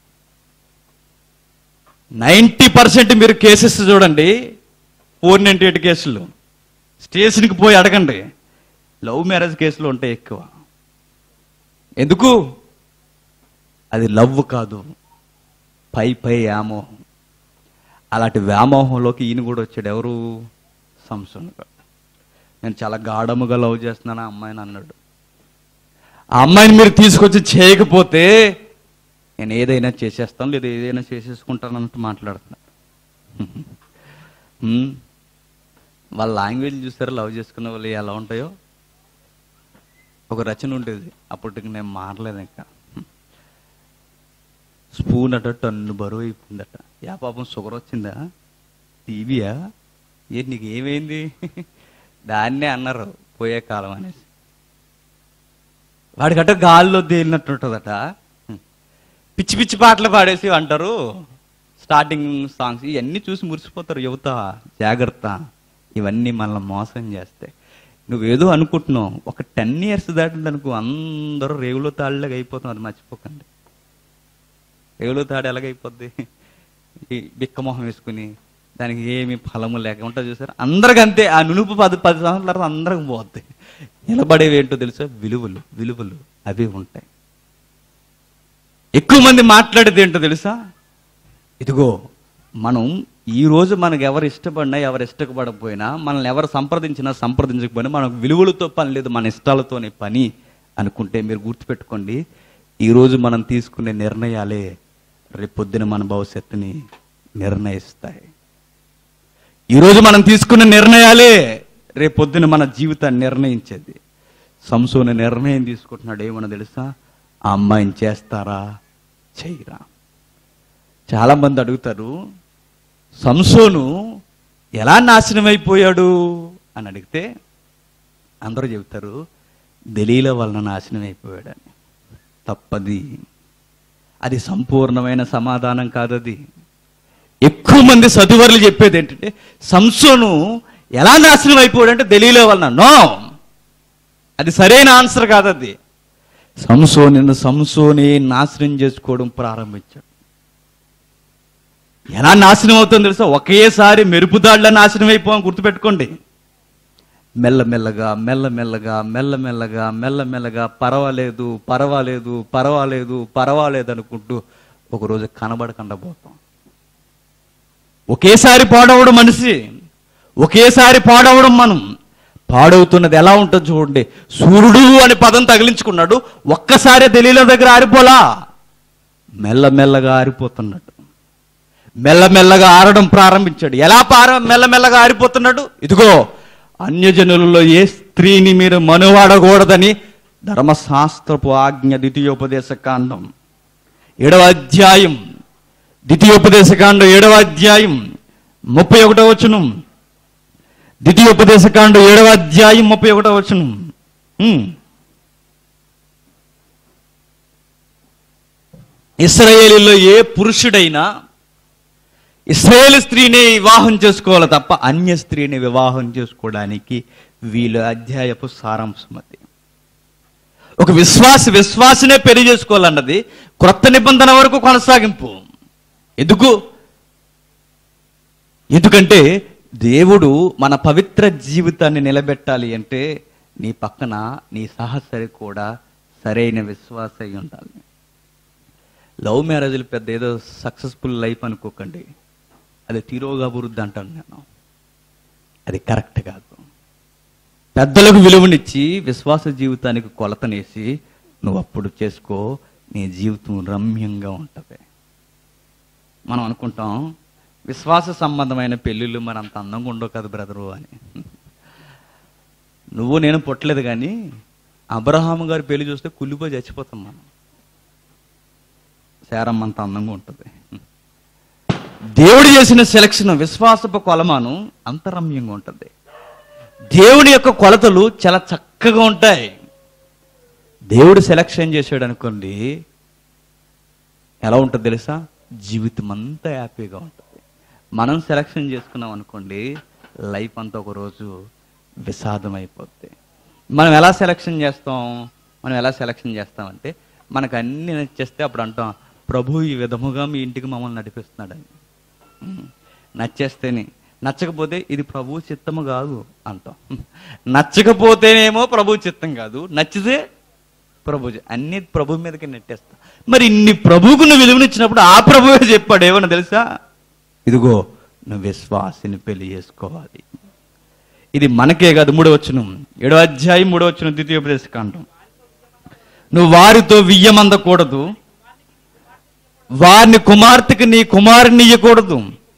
నైంటీ పర్సెంట్ మీరు కేసెస్ చూడండి ఫోర్ నైంటీ ఎయిట్ కేసులు స్టేషన్కి పోయి అడగండి లవ్ మ్యారేజ్ కేసులు ఉంటాయి ఎక్కువ ఎందుకు అది లవ్ కాదు పై పై వ్యామోహం అలాంటి వ్యామోహంలోకి ఈయన కూడా వచ్చాడు ఎవరు సంసోన్ గారు నేను చాలా గాఢముగా లవ్ చేస్తున్నాను ఆ అమ్మాయిని అన్నాడు ఆ అమ్మాయిని మీరు తీసుకొచ్చి చేయకపోతే నేను ఏదైనా చేసేస్తాను లేదా ఏదైనా చేసేసుకుంటాను అన్నట్టు మాట్లాడుతున్నాడు హ్మ్. వాళ్ళ లాంగ్వేజ్ చూసారా లవ్ చేసుకున్న వాళ్ళు ఎలా ఉంటాయో ఒక రచన ఉండేది అప్పటికి నేను మారలేదు ఇంకా స్పూన్ అట టన్ను బరువు అయిపోయిందట యా పాపం షుగర్ వచ్చిందా టీవీయా ఏ నీకు ఏమైంది దాన్నే అన్నారు పోయే కాలం అనేసి వాడికట గాల్లో తేలినట్టుంటుందట పిచ్చి పిచ్చి పాటలు పాడేసి అంటారు స్టార్టింగ్ సాంగ్స్ ఇవన్నీ చూసి మురిసిపోతారు యువత జాగ్రత్త ఇవన్నీ మనల్ని మోసం చేస్తాయి నువ్వేదో అనుకుంటున్నావు ఒక టెన్ ఇయర్స్ దాటింది అనుకో అందరూ రేవులో తాళ్ళగా అయిపోతున్నారు అది మర్చిపోకండి రేవులో తాడు ఎలాగైపోద్ది ఈ బిక్కమొహం వేసుకుని దానికి ఏమి ఫలము లేక ఉంటుంది చూసారు అందరికి అంతే ఆ నునుపు పది పది సంవత్సరాల తర్వాత అందరికి పోద్ది నిలబడేవి ఏంటో తెలుసా విలువలు విలువలు అవి ఉంటాయి ఎక్కువ మంది మాట్లాడేది ఏంటో తెలుసా ఇదిగో మనం ఈ రోజు మనకు ఎవరు ఇష్టపడినా ఎవరు ఇష్టపడకపోయినా మనల్ని ఎవరు సంప్రదించినా సంప్రదించకపోయినా మనకు విలువలతో పని లేదు మన ఇష్టాలతోనే పని అనుకుంటే మీరు గుర్తుపెట్టుకోండి ఈ రోజు మనం తీసుకునే నిర్ణయాలే రేపొద్దున మన భవిష్యత్తుని నిర్ణయిస్తాయి ఈరోజు మనం తీసుకున్న నిర్ణయాలే రేపొద్దున మన జీవితాన్ని నిర్ణయించేది సంసోని నిర్ణయం తీసుకుంటున్నాడు ఏమన్నా తెలుసా ఆ అమ్మాయిని చేస్తారా చేయరా చాలా మంది అడుగుతారు సంసోను ఎలా నాశనం అయిపోయాడు అని అడిగితే అందరూ చెబుతారు దలీల వలన నాశనం అయిపోయాడని తప్పది అది సంపూర్ణమైన సమాధానం కాదది ఎక్కువ మంది చదువర్లు చెప్పేది ఏంటంటే సంసోను ఎలా నాశనం అయిపోయాడంటే దలీలో వలన నో అది సరైన ఆన్సర్ కాదు అది సంసోనిని సంసోని నాశనం చేసుకోవడం ప్రారంభించాడు ఎలా నాశనం అవుతుందో తెలుసా ఒకేసారి మెరుపుదాళ్ళ నాశనం అయిపోవని గుర్తుపెట్టుకోండి మెల్లమెల్లగా మెల్లమెల్లగా మెల్లమెల్లగా మెల్లమెల్లగా పర్వాలేదు పర్వాలేదు పర్వాలేదు పర్వాలేదు అనుకుంటూ ఒకరోజు కనబడకుండా పోతాం ఒకేసారి పాడవడం మనిషి ఒకేసారి పాడవడం మనం పాడవుతున్నది ఎలా ఉంటుంది చూడండి సూర్యుడు అనే పదం తగిలించుకున్నాడు ఒక్కసారి దలీల దగ్గర ఆరిపోలా మెల్లమెల్లగా ఆరిపోతున్నాడు మెల్లమెల్లగా ఆరడం ప్రారంభించాడు ఎలా పార మెల్లమెల్లగా ఆరిపోతున్నాడు ఇదిగో అన్యజనులలో ఏ స్త్రీని మీరు మనువాడకూడదని ధర్మశాస్త్రపు ఆజ్ఞ ద్వితీయోపదేశ కాండం ఏడవ అధ్యాయం ద్వితీయోపదేశ కాండం ఏడవ అధ్యాయం ముప్పై ఒకటో వచనం ద్వితీయోపదేశ కాండం ఏడవ అధ్యాయం ముప్పై ఒకటో వచనం ఉమ్. ఇస్రాయేలీలో ఏ పురుషుడైనా ఇస్రాయేల్ స్త్రీని వివాహం చేసుకోవాలి తప్ప అన్య స్త్రీని వివాహం చేసుకోవడానికి వీళ్ళ అధ్యాయపు సారాంశం అది ఒక విశ్వాస విశ్వాసనే పెళ్లి చేసుకోవాలన్నది క్రొత్త నిబంధన వరకు కొనసాగింపు ఎందుకు ఎందుకంటే దేవుడు మన పవిత్ర జీవితాన్ని నిలబెట్టాలి అంటే నీ పక్కన నీ సహసరి కూడా సరైన విశ్వాస అయి ఉండాలి లవ్ మ్యారేజ్లు పెద్ద ఏదో సక్సెస్ఫుల్ లైఫ్ అనుకోకండి అది తీరోగా అభివృద్ధి అంటాను నేను అది కరెక్ట్ కాదు పెద్దలకు విలువనిచ్చి విశ్వాస జీవితానికి కొలతనేసి నువ్వు అప్పుడు చేసుకో నీ జీవితం రమ్యంగా ఉంటుంది మనం అనుకుంటాం విశ్వాస సంబంధమైన పెళ్ళిళ్ళు మరి అంత అందంగా ఉండవు కదా బ్రదరు అని నువ్వు నేను పుట్టలేదు కానీ అబ్రహాం గారి పెళ్లి చూస్తే కుళ్ళిపోయి చచ్చిపోతాం మనం శారమ్మ అంత అందంగా ఉంటుంది దేవుడు చేసిన సెలక్షన్ విశ్వాసపు కొలమాను అంతరమ్యంగా ఉంటుంది దేవుడి యొక్క కొలతలు చాలా చక్కగా ఉంటాయి దేవుడు సెలక్షన్ చేశాడు అనుకోండి ఎలా ఉంటుంది తెలుసా జీవితం అంతా హ్యాపీగా ఉంటుంది మనం సెలక్షన్ చేసుకున్నాం అనుకోండి లైఫ్ అంతా ఒక రోజు విషాదం అయిపోద్ది మనం ఎలా సెలక్షన్ చేస్తాం మనం ఎలా సెలక్షన్ చేస్తామంటే మనకు అన్ని నచ్చేస్తే అప్పుడు అంటాం ప్రభు ఈ విధముగా మీ ఇంటికి మమ్మల్ని నడిపిస్తున్నాడని ఉమ్. నచ్చేస్తేనే నచ్చకపోతే ఇది ప్రభు చిత్తము కాదు అంటాం నచ్చకపోతేనేమో ప్రభు చిత్తం కాదు నచ్చితే ప్రభు చి- అన్ని ప్రభు మీదకి నెట్టేస్తా మరి ఇన్ని ప్రభువుకు నువ్వు విలువనిచ్చినప్పుడు ఆ ప్రభువే చెప్పాడు ఏమన్నా తెలుసా ఇదిగో నువ్వు విశ్వాసిని పెళ్లి చేసుకోవాలి ఇది మనకే కాదు మూడో వచ్చును ఏడో అధ్యాయం మూడో వచ్చును ద్వితీయోపదేశ కాండం నువ్వు వారితో వియ్యమందకూడదు వారిని కుమార్తెకి నీ కుమారుని ఇయ్యకూడదు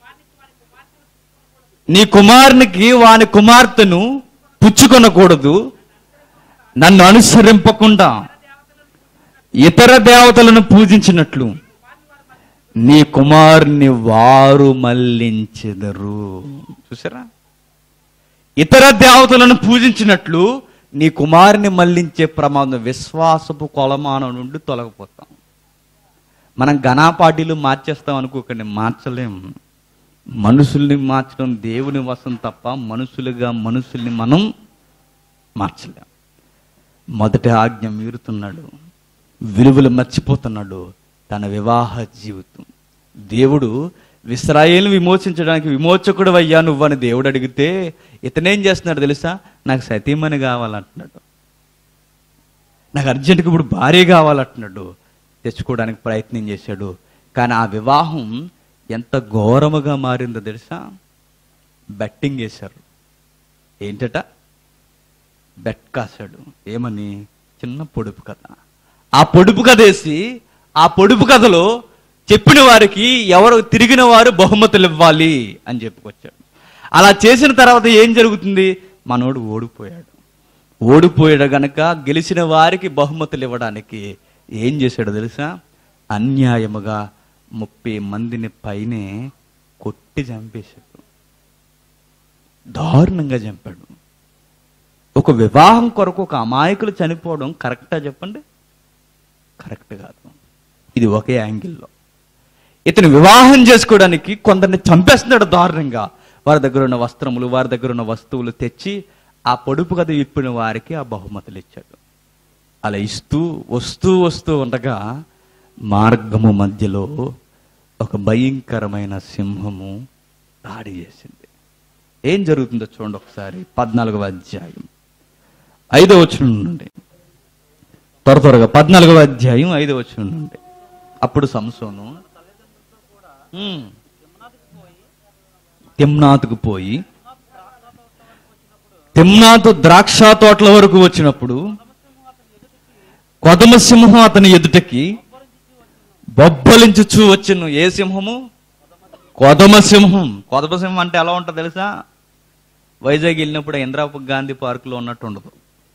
నీ కుమారునికి వాని కుమార్తెను పుచ్చుకొనకూడదు నన్ను అనుసరింపకుండా ఇతర దేవతలను పూజించినట్లు నీ కుమారుని వారు మళ్ళించెదరు చూసారా ఇతర దేవతలను పూజించినట్లు నీ కుమారుని మళ్ళించే ప్రమాదం విశ్వాసపు కొలమానం నుండి తొలగిపోతాం మనం ఘనాపాటీలు మార్చేస్తాం అనుకోకండి మార్చలేం మనుషుల్ని మార్చడం దేవుని వశం తప్ప మనుషులుగా మనుషుల్ని మనం మార్చలేం మొదటి ఆజ్ఞ మీరుతున్నాడు విలువలు మర్చిపోతున్నాడు తన వివాహ జీవితం దేవుడు విశ్రాయేలు విమోచించడానికి విమోచకుడు అయ్యా నువ్వని దేవుడు అడిగితే ఇతనేం చేస్తున్నాడు తెలుసా నాకు సతీమణి కావాలంటున్నాడు నాకు అర్జెంటుగా ఇప్పుడు భార్య కావాలంటున్నాడు తెచ్చుకోవడానికి ప్రయత్నం చేశాడు కానీ ఆ వివాహం ఎంత ఘోరముగా మారిందో తెలుసా బెట్టింగ్ వేశారు ఏంటట బెట్ కాశాడు ఏమని చిన్న పొడుపు కథ ఆ పొడుపు కథ వేసి ఆ పొడుపు కథలో చెప్పిన వారికి ఎవరు తిరిగిన వారు బహుమతులు ఇవ్వాలి అని చెప్పుకొచ్చాడు అలా చేసిన తర్వాత ఏం జరుగుతుంది మనోడు ఓడిపోయాడు ఓడిపోయాడు గనక గెలిచిన వారికి బహుమతులు ఇవ్వడానికి ఏం చేశాడు తెలుసా అన్యాయముగా ముప్పై మందిని పైనే కొట్టి చంపేశాడు దారుణంగా చంపాడు ఒక వివాహం కొరకు ఒక అమాయకులు చనిపోవడం కరెక్టా చెప్పండి కరెక్ట్ కాదు ఇది ఒకే యాంగిల్లో ఇతను వివాహం చేసుకోవడానికి కొందరిని చంపేస్తున్నాడు దారుణంగా వారి దగ్గర ఉన్న వస్త్రములు వారి దగ్గర ఉన్న వస్తువులు తెచ్చి ఆ పొడుపు కథ ఇప్పిన వారికి ఆ బహుమతులు ఇచ్చాడు అలా ఇస్తూ వస్తూ వస్తూ ఉండగా మార్గము మధ్యలో ఒక భయంకరమైన సింహము దాడి చేసింది ఏం జరుగుతుందో చూడండి ఒకసారి పద్నాలుగవ అధ్యాయం ఐదో వచనం నుండి త్వర త్వరగా పద్నాలుగవ అధ్యాయం ఐదో వచనం నుండి అప్పుడు సంసోను ఉమ్, తిమ్నాతుకు పోయి తిమ్నాతు ద్రాక్ష తోటల వరకు వచ్చినప్పుడు కొదమ సింహం అతని ఎదుటకి బొబ్బలించుచూ వచ్చును ఏ సింహము కొదమ సింహం కొదమ సింహం అంటే ఎలా ఉంటుంది తెలుసా వైజాగ్ వెళ్ళినప్పుడు ఇందిరాపు గాంధీ పార్కులో ఉన్నట్టు ఉండదు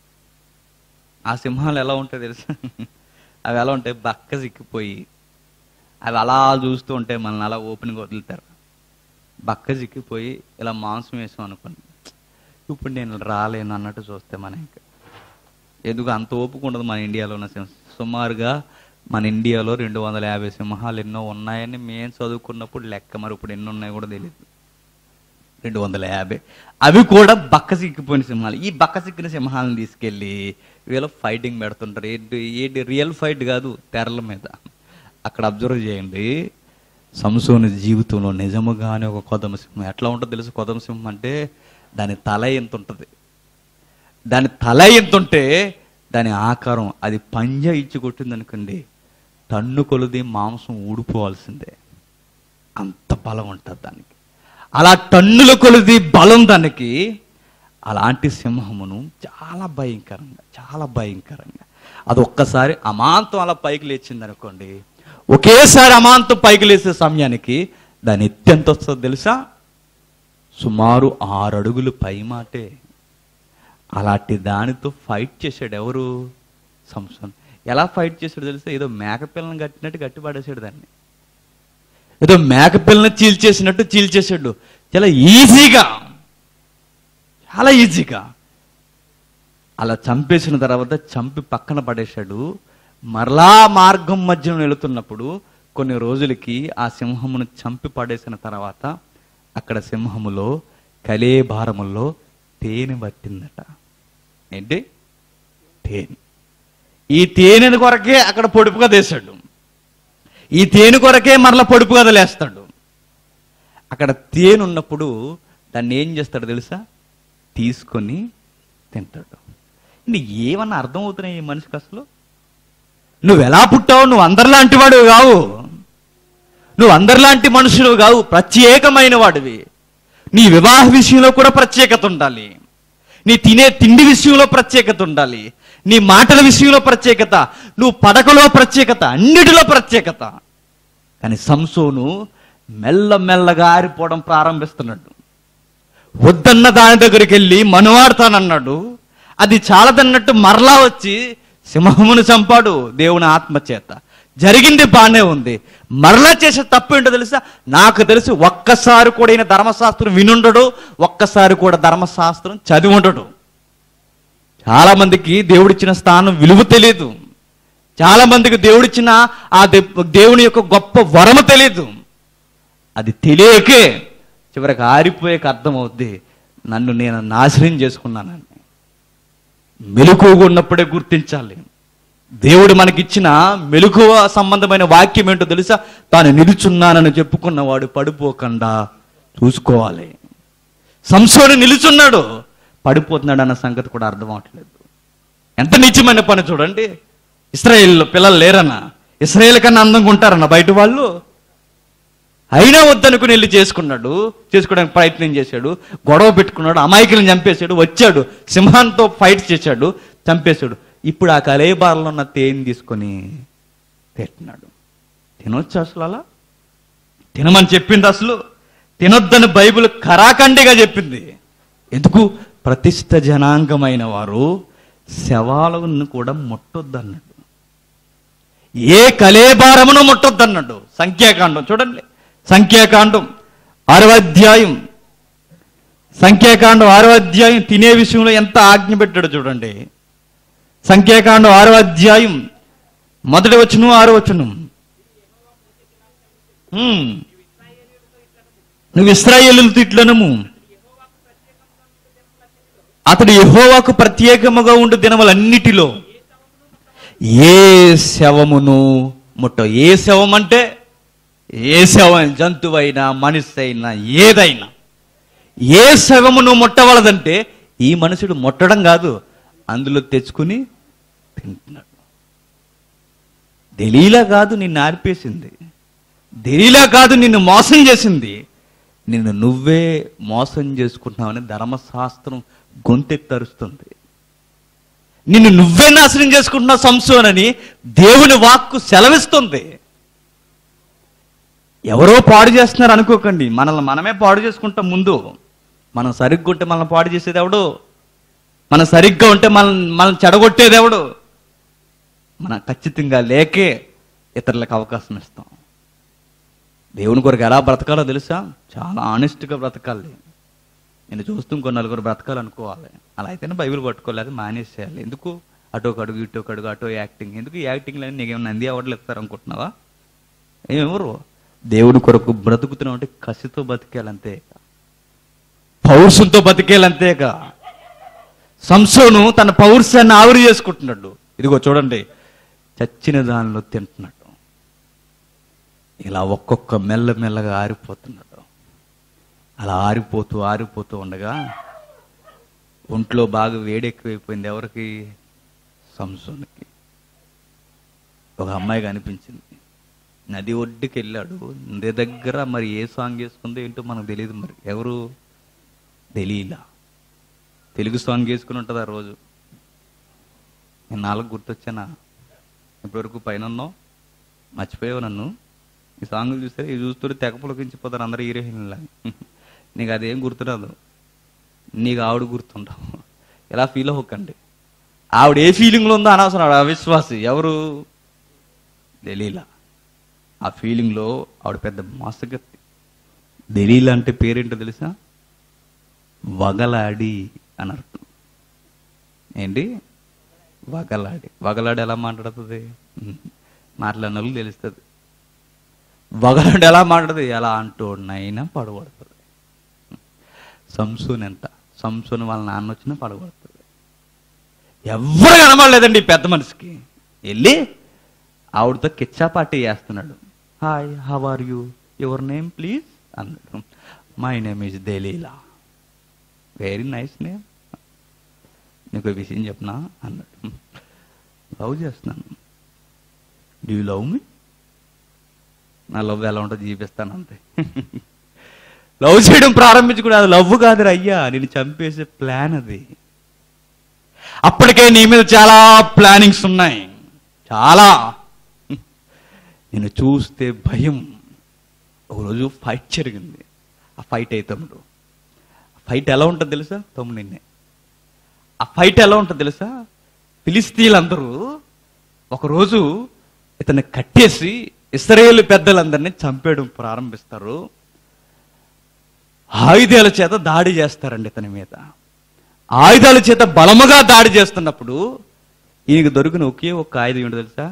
ఆ సింహాలు ఎలా ఉంటాయి తెలుసా అవి ఎలా ఉంటాయి బక్క సిక్కిపోయి అవి అలా చూస్తూ ఉంటే మనల్ని అలా ఓపెన్గా వదులుతారు బక్క చిక్కిపోయి ఇలా మాంసం వేసాం అనుకోండి ఇప్పుడు నేను రాలేను అన్నట్టు చూస్తే మన ఇంకా ఎందుకు అంత ఓపిక ఉండదు మన ఇండియాలో ఉన్న సింహ సుమారుగా మన ఇండియాలో రెండు వందల యాభై సింహాలు ఎన్నో ఉన్నాయని మేము చదువుకున్నప్పుడు లెక్క మరి ఇప్పుడు ఎన్ని ఉన్నాయో కూడా తెలియదు రెండు వందల యాభై అవి కూడా బక్క సిక్కిపోయిన సింహాలు ఈ బక్క సిక్కిన సింహాలను తీసుకెళ్ళి వీళ్ళు ఫైటింగ్ పెడుతుంటారు ఏంటి ఏంటి రియల్ ఫైట్ కాదు తెరల మీద అక్కడ అబ్జర్వ్ చేయండి సంసోని జీవితంలో నిజముగానే ఒక కొదమ సింహం ఎట్లా ఉంటుందో తెలుసు కొదమ సింహం అంటే దాని తల ఎంత ఉంటుంది దాని తల ఎంత ఉంటే దాని ఆకారం అది పంజ ఇచ్చి కొట్టింది అనుకోండి టన్ను కొలిది మాంసం ఊడిపోవాల్సిందే అంత బలం ఉంటుంది దానికి అలా టన్నుల కొలిది బలం దానికి అలాంటి సింహమును చాలా భయంకరంగా చాలా భయంకరంగా అది ఒక్కసారి అమాంతం అలా పైకి లేచింది అనుకోండి ఒకేసారి అమాంతం పైకి లేచే సమయానికి దాని ఎత్తి ఎంత వస్తుందో తెలుసా సుమారు ఆరు అడుగులు పై మాటే అలాంటి దానితో ఫైట్ చేశాడు ఎవరు సంసోన్ ఎలా ఫైట్ చేశాడు తెలుసా ఏదో మేకపిల్లని కట్టినట్టు కట్టి పడేసాడు దాన్ని ఏదో మేకపిల్లని చీల్చేసినట్టు చీల్చేసాడు చాలా ఈజీగా చాలా ఈజీగా అలా చంపేసిన తర్వాత చంపి పక్కన పడేశాడు మరలా మార్గం మధ్యలో వెళుతున్నప్పుడు కొన్ని రోజులకి ఆ సింహమును చంపి పడేసిన తర్వాత అక్కడ సింహములో కలేభారములో తేనె పట్టిందట ఏంటి తేనె ఈ తేనెని కొరకే అక్కడ పొడుపుగా తీశాడు ఈ తేనె కొరకే మరలా పొడుపు కదలేస్తాడు అక్కడ తేనె ఉన్నప్పుడు దాన్ని ఏం చేస్తాడు తెలుసా తీసుకొని తింటాడు నీకు ఏమన్నా అర్థం అవుతున్నాయి ఈ మనిషికి అసలు నువ్వు ఎలా పుట్టావు నువ్వు అందరిలాంటి వాడు కావు నువ్వు అందరిలాంటి మనుషులు కావు ప్రత్యేకమైన వాడివి నీ వివాహ విషయంలో కూడా ప్రత్యేకత ఉండాలి నీ తినే తిండి విషయంలో ప్రత్యేకత ఉండాలి నీ మాటల విషయంలో ప్రత్యేకత నువ్వు పడకలో ప్రత్యేకత అన్నిటిలో ప్రత్యేకత కానీ సంసోను మెల్లమెల్లగా ఆరిపోవడం ప్రారంభిస్తున్నాడు వద్దన్న దాని దగ్గరికి వెళ్ళి మనువాడతానన్నాడు అది చాలదన్నట్టు మరలా వచ్చి సింహమును చంపాడు దేవుని ఆత్మ చేత జరిగింది బాగానే ఉంది మరలా చేసే తప్పు ఏంటో తెలుసా నాకు తెలిసి ఒక్కసారి కూడా ఈయన ధర్మశాస్త్రం వినుండడు ఒక్కసారి కూడా ధర్మశాస్త్రం చదివి ఉండడు చాలా మందికి దేవుడిచ్చిన స్థానం విలువ తెలియదు చాలా మందికి దేవుడిచ్చిన ఆ దే- దేవుని యొక్క గొప్ప వరము తెలియదు అది తెలియకే చివరికి ఆరిపోయేకి అర్థమవుద్ది నన్ను నేను నాశనం చేసుకున్నానని మెలకువగా ఉన్నప్పుడే గుర్తించాలి దేవుడు మనకిచ్చిన మెలకువ సంబంధమైన వాక్యం ఏంటో తెలుసా తాను నిలుచున్నానని చెప్పుకున్నవాడు పడిపోకుండా చూసుకోవాలి సంసోను నిలుచున్నాడు పడిపోతున్నాడు అన్న సంగతి కూడా అర్థం అవట్లేదు ఎంత నిత్యమైన పని చూడండి ఇస్రాయేల్లో పిల్లలు లేరన్నా ఇస్రాయేల్ కన్నా అందంగా ఉంటారన్న బయట వాళ్ళు అయినా వద్దనుకుని వెళ్ళి చేసుకున్నాడు చేసుకోవడానికి ప్రయత్నం చేశాడు గొడవ పెట్టుకున్నాడు అమాయకులను చంపేశాడు వచ్చాడు సింహాంతో ఫైట్ చేశాడు చంపేశాడు ఇప్పుడు ఆ కలేబార్లో ఉన్న తేనె తీసుకొని తింటున్నాడు తినొచ్చు అసలు అలా తినమని చెప్పింది అసలు తినొద్దని బైబిల్ కరాఖండిగా చెప్పింది ఎందుకు ప్రతిష్ట జనాంగమైన వారు శవాలను కూడా ముట్టొద్దన్నాడు ఏ కలేబారమును ముట్టొద్దన్నాడు సంఖ్యాకాండం చూడండి సంఖ్యాకాండం ఆరవ అధ్యాయం సంఖ్యాకాండం ఆరవ అధ్యాయం తినే విషయంలో ఎంత ఆజ్ఞ పెట్టాడు చూడండి సంఖ్యాకాండం ఆరవ అధ్యాయం మొదటి వచ్చును ఆరో వచ్చును హ్మ్. నువ్వు ఇస్రాయేలులతో ఇట్లనము అతడు యెహోవాకు ప్రత్యేకముగా ఉండు దినములన్నిటిలో ఏ శవమును ముట్ట ఏ శవం అంటే ఏ శవం జంతువైనా మనిషి అయినా ఏదైనా ఏ శవమును ముట్టవలదంటే ఈ మనుషుడు ముట్టడం కాదు అందులో తెచ్చుకుని తింటున్నాడు దెలీలా కాదు నిన్ను ఆర్పేసింది దెలీలా కాదు నిన్ను మోసం చేసింది నిన్ను నువ్వే మోసం చేసుకుంటున్నావని ధర్మశాస్త్రం గొంతెత్తరుస్తుంది నిన్ను నువ్వే నాశనం చేసుకుంటున్నావు సంసోనని దేవుని వాక్కు సెలవిస్తుంది ఎవరో పాడు చేస్తున్నారు అనుకోకండి మనల్ని మనమే పాడు చేసుకుంటాం ముందు మనం సరిగ్గా ఉంటే మనల్ని పాడు చేసేది ఎవడు మనం సరిగ్గా ఉంటే మనం మనం చెడగొట్టేది ఎవడు మనం ఖచ్చితంగా లేకే ఇతరులకు అవకాశం ఇస్తాం దేవుని కొరకు ఎలా బ్రతకాలో తెలుసా చాలా ఆనెస్ట్గా బ్రతకాలి నేను చూస్తూ ఇంకో నలుగురు బ్రతకాలనుకోవాలి అలా అయితేనే బైబిల్ పట్టుకోలేదు మానేసేయాలి ఎందుకు అటో ఒక అడుగు ఇటో ఒక అడుగు అటో యాక్టింగ్ ఎందుకు ఈ యాక్టింగ్ లేని నీకేమైనా నంది అవార్డులు ఇస్తారు అనుకుంటున్నావా ఏమెవరు దేవుడి కొరకు బ్రతుకుతున్నావు అంటే కసితో బతికేయాలంతే పౌరుషంతో బతికేయాలంతేక సంసోను తన పౌరుషాన్ని ఆవిరి చేసుకుంటున్నాడు ఇదిగో చూడండి చచ్చిన దానిలో తింటున్నాడు ఇలా ఒక్కొక్క మెల్ల మెల్లగా ఆరిపోతున్నాడు అలా ఆరిపోతూ ఆరిపోతూ ఉండగా ఒంట్లో బాగా వేడెక్కువైపోయింది ఎవరికి సంసోనికి ఒక అమ్మాయి కనిపించింది నది ఒడ్డుకి వెళ్ళాడు నది దగ్గర మరి ఏ సాంగ్ వేసుకుందో ఏంటో మనకు తెలియదు మరి ఎవరు తెలియలా తెలుగు సాంగ్ వేసుకుని ఉంటుంది ఆ రోజు నేను నాలుగు గుర్తొచ్చానా ఇప్పటివరకు పైన ఉన్నావు మర్చిపోయావు నన్ను ఈ సాంగ్లు చూస్తే ఇవి చూస్తుంటే తెగ పులకించిపోతారు అందరు హీరోయిన్లా నీకు అదేం గుర్తురాదు నీకు ఆవిడ గుర్తుండవు ఇలా ఫీల్ అవ్వకండి ఆవిడ ఏ ఫీలింగ్లో ఉందో అనవసరం ఆవిడ అవిశ్వాసి ఎవరు దలీలా ఆ ఫీలింగ్లో ఆవిడ పెద్ద మోసగత్తి దలీలా అంటే పేరేంటో తెలుసా వగలాడి అని అర్థం ఏంటి వగలాడి వగలాడి ఎలా మాట్లాడుతుంది మాట్లాడిన వాళ్ళకి తెలుస్తుంది వగలాడి ఎలా మాట్లాడుతుంది ఎలా అంటూనైనా పడగొడుతుంది సంసూన్ ఎంత సంసూన్ వాళ్ళ నాన్న వచ్చినా పడగొడుతుంది ఎవ్వరు కనబడలేదండి ఈ పెద్ద మనిషికి వెళ్ళి ఆవిడతో కిచ్చా పార్టీ చేస్తున్నాడు hi how are you your name please అన్నాడు my name is Delilah very nice name నీకు ఒక విషయం చెప్పనా అన్నాడు లవ్ చేస్తున్నాను డూ యూ లవ్ మీ నా లవ్ ఎలా ఉంటుందో చూపిస్తాను అంతే లవ్ చేయడం ప్రారంభించుకుని అది లవ్ కాదు అయ్యా నేను చంపేసే ప్లాన్ అది అప్పటికే నీ మీద చాలా ప్లానింగ్స్ ఉన్నాయి చాలా నేను చూస్తే భయం ఒకరోజు ఫైట్ జరిగింది ఆ ఫైట్ అయితే తమ్ముడు ఫైట్ ఎలా ఉంటుంది తెలుసా తమ్ముడు నిన్నే ఆ ఫైట్ ఎలా ఉంటుంది తెలుసా ఫిలిస్తీన్లందరూ ఒకరోజు ఇతన్ని కట్టేసి ఇస్రాయేల్ పెద్దలందరినీ చంపేయడం ప్రారంభిస్తారు ఆయుధాల చేత దాడి చేస్తారండి ఇతని మీద ఆయుధాల చేత బలముగా దాడి చేస్తున్నప్పుడు ఈయనకు దొరికిన ఒకే ఒక్క ఆయుధం ఏంటో తెలుసా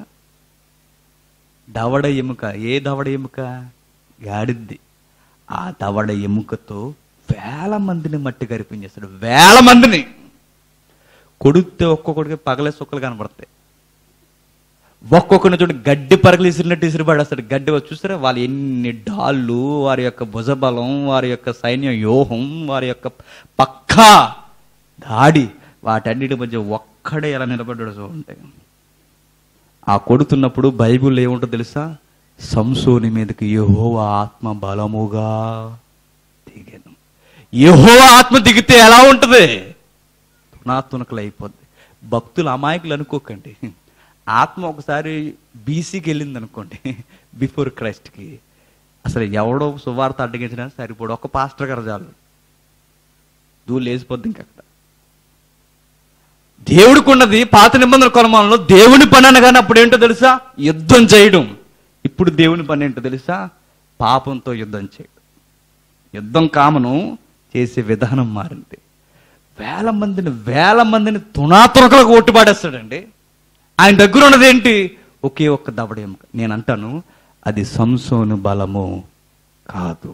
దవడ ఎముక ఏ దవడ ఎముక గాడిద్ది ఆ దవడ ఎముకతో వేల మందిని మట్టి గరిపించేస్తాడు వేల మందిని కొడితే ఒక్కొక్కడికి పగలే సుక్కలు కనబడతాయి ఒక్కొక్కరిని చూడండి గడ్డి పరగలు ఇసిరినట్టు ఇసిరిపడేస్తాడు గడ్డి చూస్తారా వాళ్ళు ఎన్ని డాళ్ళు వారి యొక్క భుజబలం వారి యొక్క సైన్య వ్యూహం వారి యొక్క పక్కా దాడి వాటన్నిటి మధ్య ఒక్కడే ఎలా నిలబడ్డాడు చూడండి ఆ కొడుతున్నప్పుడు బైబిల్ ఏముంటుందో తెలుసా సంసోని మీదకి యెహోవా ఆత్మ బలముగా దిగాను యెహోవా ఆత్మ దిగితే ఎలా ఉంటుంది తునాతునకలు అయిపోద్ది భక్తులు అమాయకులు అనుకోకండి ఆత్మ ఒకసారి బీసీకి వెళ్ళింది అనుకోండి బిఫోర్ క్రైస్ట్కి అసలు ఎవడో సువార్త అడ్డగించినా సరిపోడు ఒక పాస్టర్ గారు చాలు దూలు లేచిపోద్ది ఇంక అక్కడ దేవుడికి ఉన్నది పాత నిబంధనల కొలమాలలో దేవుని పని అనగానే అప్పుడు ఏంటో తెలుసా యుద్ధం చేయడం ఇప్పుడు దేవుని పని ఏంటో తెలుసా పాపంతో యుద్ధం చేయడం యుద్ధం కామను చేసే విధానం మారింది వేల మందిని వేల మందిని తునాతునకలకు ఒట్టుపాడేస్తాడండి ఆయన దగ్గర ఉన్నది ఏంటి ఒకే ఒక్క దవడ ఎముక నేను అంటాను అది సంసోను బలము కాదు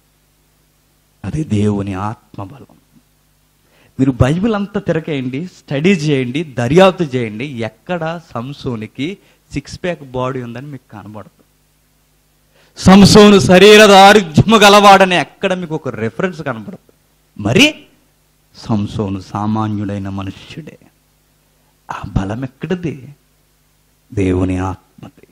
అది దేవుని ఆత్మ బలం మీరు బైబిల్ అంతా తిరగేయండి స్టడీ చేయండి దర్యాప్తు చేయండి ఎక్కడ సంసోనికి సిక్స్ ప్యాక్ బాడీ ఉందని మీకు కనబడదు సంసోను శరీర దారుఢ్యము గలవాడని ఎక్కడ మీకు ఒక రెఫరెన్స్ కనబడదు మరి సంసోను సామాన్యుడైన మనుష్యుడే ఆ బలం ఎక్కడిది దేవుని ఆత్మది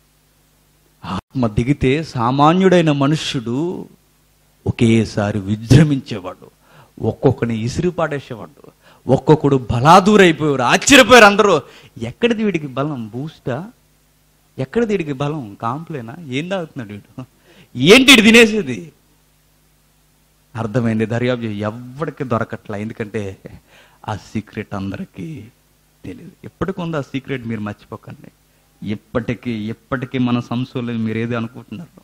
ఆత్మ దిగితే సామాన్యుడైన మనుష్యుడు ఒకేసారి విజృంభించేవాడు ఒక్కొక్కని ఇసిరి పాడేసేవాడు ఒక్కొక్కడు బలాదూరైపోయారు ఆశ్చర్యపోయారు అందరూ ఎక్కడిది వీడికి బలం బూస్టా ఎక్కడిది వీడికి బలం కాంప్లేనా ఏం తాగుతున్నాడు వీడు ఏంటి వీడు తినేసేది అర్థమైంది దర్యాప్తు ఎవరికి దొరకట్లా ఎందుకంటే ఆ సీక్రెట్ అందరికీ తెలియదు ఎప్పటికి ఉందో ఆ సీక్రెట్ మీరు మర్చిపోకండి ఎప్పటికీ ఎప్పటికీ మన సంశోధన మీరు ఏది అనుకుంటున్నారు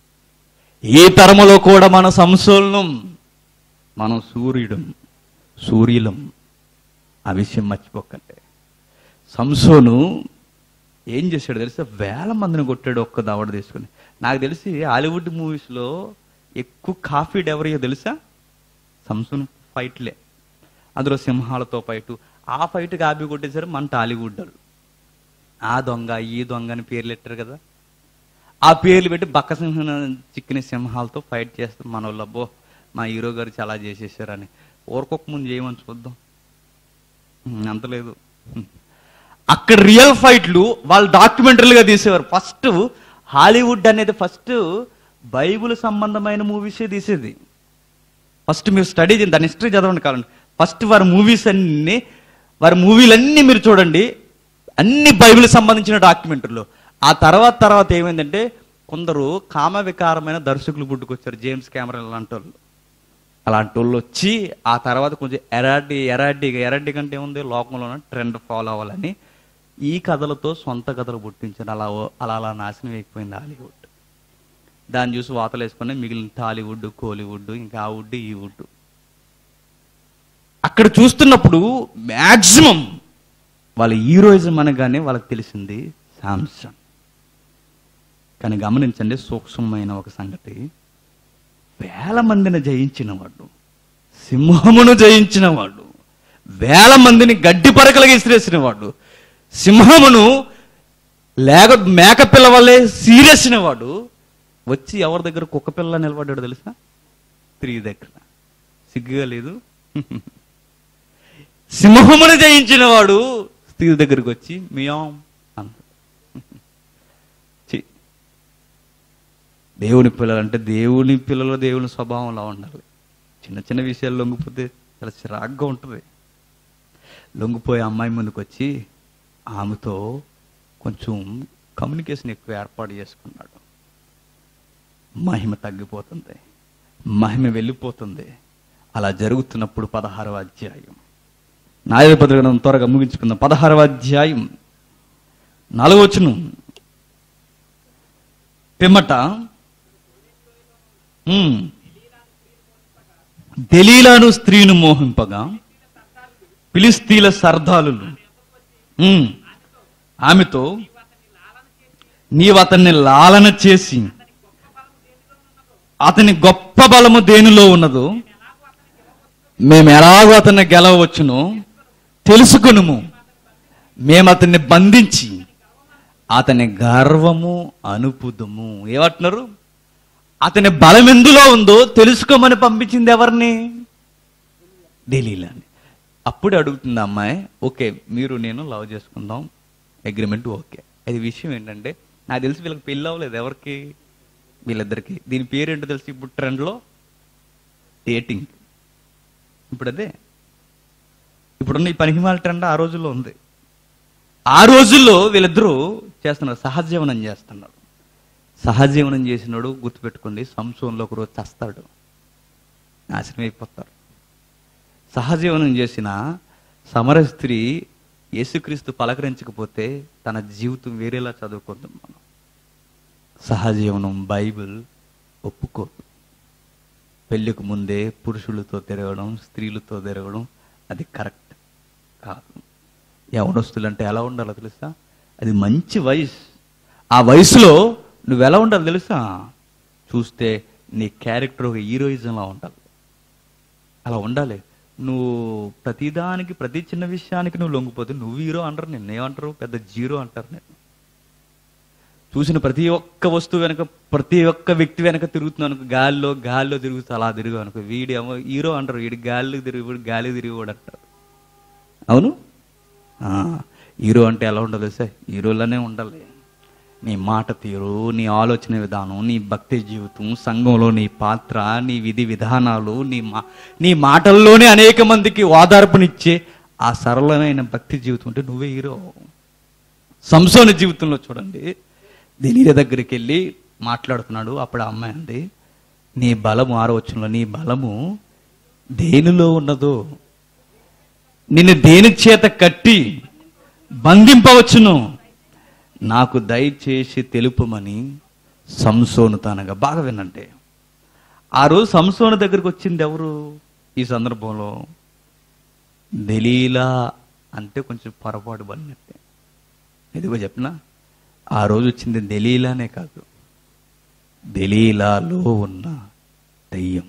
ఈ తరములో కూడా మన సంశోధనం మనం సూర్యుడం సూర్యులం ఆ విషయం మర్చిపోకండి సంసోను ఏం చేశాడు తెలుసా వేల మందిని కొట్టాడు ఒక్క దావడ తీసుకుని నాకు తెలిసి హాలీవుడ్ మూవీస్లో ఎక్కువ కాఫీ ఎవరియో తెలుసా సంసోన్ ఫైట్లే అందులో సింహాలతో ఫైటు ఆ ఫైట్ కాపీ కొట్టేశారు మన టాలీవుడ్ వాళ్ళు ఆ దొంగ ఈ దొంగ అని పేర్లు పెట్టారు కదా ఆ పేర్లు పెట్టి బక్క సింహం చిక్కిన సింహాలతో ఫైట్ చేస్తారు మన వాళ్ళు అబ్బో మా హీరో గారు చాలా చేసేసారని ఊరుకోక ముందు చేయమని చూద్దాం ఉమ్, అంత లేదు ఉమ్. అక్కడ రియల్ ఫైట్లు వాళ్ళు డాక్యుమెంటరీలుగా తీసేవారు ఫస్ట్ హాలీవుడ్ అనేది ఫస్ట్ బైబుల్ సంబంధమైన మూవీసే తీసేది ఫస్ట్ మీరు స్టడీ చేయండి దాని హిస్టరీ చదవండి కావాలండి ఫస్ట్ వారి మూవీస్ అన్ని వారి మూవీలన్నీ మీరు చూడండి అన్ని బైబిల్ సంబంధించిన డాక్యుమెంటరీలు ఆ తర్వాత తర్వాత ఏమైందంటే కొందరు కామ వికారమైన దర్శకులు పుట్టుకొచ్చారు జేమ్స్ కెమెరా లాంటి వాళ్ళు అలాంటి వాళ్ళు వచ్చి ఆ తర్వాత కొంచెం ఎరాడ్డి ఎరాడ్డి ఎరాడ్డి కంటే ఉంది లోకంలో ట్రెండ్ ఫాలో అవ్వాలని ఈ కథలతో సొంత కథలు పుట్టించారు అలా ఓ- అలా అలా నాశనం అయిపోయింది హాలీవుడ్ దాన్ని చూసి వాతలు వేసుకుని మిగిలిన టాలీవుడ్ కోలీవుడ్ ఇంకా ఆ వుడ్ ఈ వుడ్ అక్కడ చూస్తున్నప్పుడు మ్యాక్సిమం వాళ్ళ హీరోయిజం అనగానే వాళ్ళకి తెలిసింది శాంసంగ్ కానీ గమనించండి సూక్ష్మమైన ఒక సంగతి వేల మందిని జయించిన వాడు సింహమును జయించిన వాడు వేల మందిని గడ్డి పరకలుగా ఇసిరేసిన వాడు సింహమును లేక మేక పిల్ల వల్లే సీరేసిన వాడు వచ్చి ఎవరి దగ్గర కుక్క పిల్ల నిలబడ్డాడు తెలుసా స్త్రీ దగ్గర సిగ్గుగా లేదు సింహమును జయించిన వాడు స్త్రీ దగ్గరికి వచ్చి మియాం అన్నాడు ఛీ. దేవుని పిల్లలు అంటే దేవుని పిల్లలు దేవుని స్వభావంలో ఉండాలి చిన్న చిన్న విషయాలు లొంగిపోతే చాలా చిరాగ్గా ఉంటుంది లొంగిపోయే అమ్మాయి ముందుకు వచ్చి ఆమెతో కొంచెం కమ్యూనికేషన్ ఎక్కువ ఏర్పాటు చేసుకున్నాడు మహిమ తగ్గిపోతుంది మహిమ వెళ్ళిపోతుంది అలా జరుగుతున్నప్పుడు పదహారవ అధ్యాయం న్యాయపత్ర గ్రంథం త్వరగా ముగించుకుందాం పదహారవ అధ్యాయం నాలుగవచ్చును పిమ్మట ఉమ్, దెలీలాను స్త్రీను మోహింపగా ఫిలిస్తీన్ల సర్దాలు ఉమ్, ఆమెతో నీవు అతన్ని లాలన చేసి అతని గొప్ప బలము దేనిలో ఉన్నదో మేము ఎలాగో అతన్ని గెలవచ్చునో తెలుసుకునుము మేము అతన్ని బంధించి అతని గర్వము అనుపుదుము ఏమంటున్నారు అతని బలం ఎందులో ఉందో తెలుసుకోమని పంపించింది ఎవరిని ఢిల్లీలోని అప్పుడు అడుగుతుంది ఆ అమ్మాయి ఓకే మీరు నేను లవ్ చేసుకుందాం అగ్రిమెంట్ ఓకే అది విషయం ఏంటంటే నాకు తెలిసి వీళ్ళకి పెళ్ళి అవ్వలేదు ఎవరికి వీళ్ళిద్దరికి దీని పేరేంటో తెలిసి ఇప్పుడు ట్రెండ్లో డేటింగ్ ఇప్పుడు అదే ఇప్పుడున్న ఈ పనికిమాల ట్రెండ్ ఆ రోజుల్లో ఉంది ఆ రోజుల్లో వీళ్ళిద్దరూ చేస్తున్నారు సహజీవనం చేస్తున్నారు సహజీవనం చేసినాడు గుర్తుపెట్టుకోండి సంసోన్లో ఒక రోజు చస్తాడు నాశనం అయిపోతారు సహజీవనం చేసిన సమర స్త్రీ యేసుక్రీస్తు పలకరించకపోతే తన జీవితం వేరేలా చదువుకుందాం మనం సహజీవనం బైబిల్ ఒప్పుకోదు పెళ్లికి ముందే పురుషులతో తిరగడం స్త్రీలతో తిరగడం అది కరెక్ట్ కాదు యవనస్తులు అంటే ఎలా ఉండాలో తెలుసా అది మంచి వయసు ఆ వయసులో నువ్వు ఎలా ఉండాలి తెలుసా చూస్తే నీ క్యారెక్టర్ ఒక హీరోయిజంలా ఉండాలి అలా ఉండాలి నువ్వు ప్రతిదానికి ప్రతి చిన్న విషయానికి నువ్వు లొంగిపోతే నువ్వు హీరో అంటారు నేను ఏమంటారు పెద్ద జీరో అంటారు నేను చూసిన ప్రతి ఒక్క వస్తువు వెనక ప్రతి ఒక్క వ్యక్తి వెనక తిరుగుతున్నాను అనుకో గాల్లో గాల్లో తిరుగుతూ అలా తిరుగు అనుకో వీడేమో హీరో అంటారు వీడి గాలికి తిరిగి వీడు గాలి తిరిగివాడు అంటారు అవును ఆ, హీరో అంటే ఎలా ఉండదు సార్ హీరోలానే ఉండాలి నీ మాట తీరు నీ ఆలోచన విధానం నీ భక్తి జీవితం సంఘంలో నీ పాత్ర నీ విధి విధానాలు నీ మా నీ మాటల్లోనే అనేక మందికి ఓదార్పునిచ్చే ఆ సరళమైన భక్తి జీవితం అంటే నువ్వే హీరో సంసోని జీవితంలో చూడండి దినీర దగ్గరికి వెళ్ళి మాట్లాడుతున్నాడు అప్పుడు ఆ అమ్మాయి అంది నీ బలము ఆరవచ్చులో నీ బలము దేనిలో ఉన్నదో నిన్ను దేని చేత కట్టి బంధింపవచ్చును నాకు దయచేసి తెలుపమని సంసోను తనగా బాగా వినంటే ఆ రోజు సంసోను దగ్గరికి వచ్చింది ఎవరు ఈ సందర్భంలో దలీలా అంటే కొంచెం పొరపాటు పడినట్టే ఎదుగో చెప్పనా ఆ రోజు వచ్చింది దలీలానే కాదు దలీలాలో ఉన్న దెయ్యం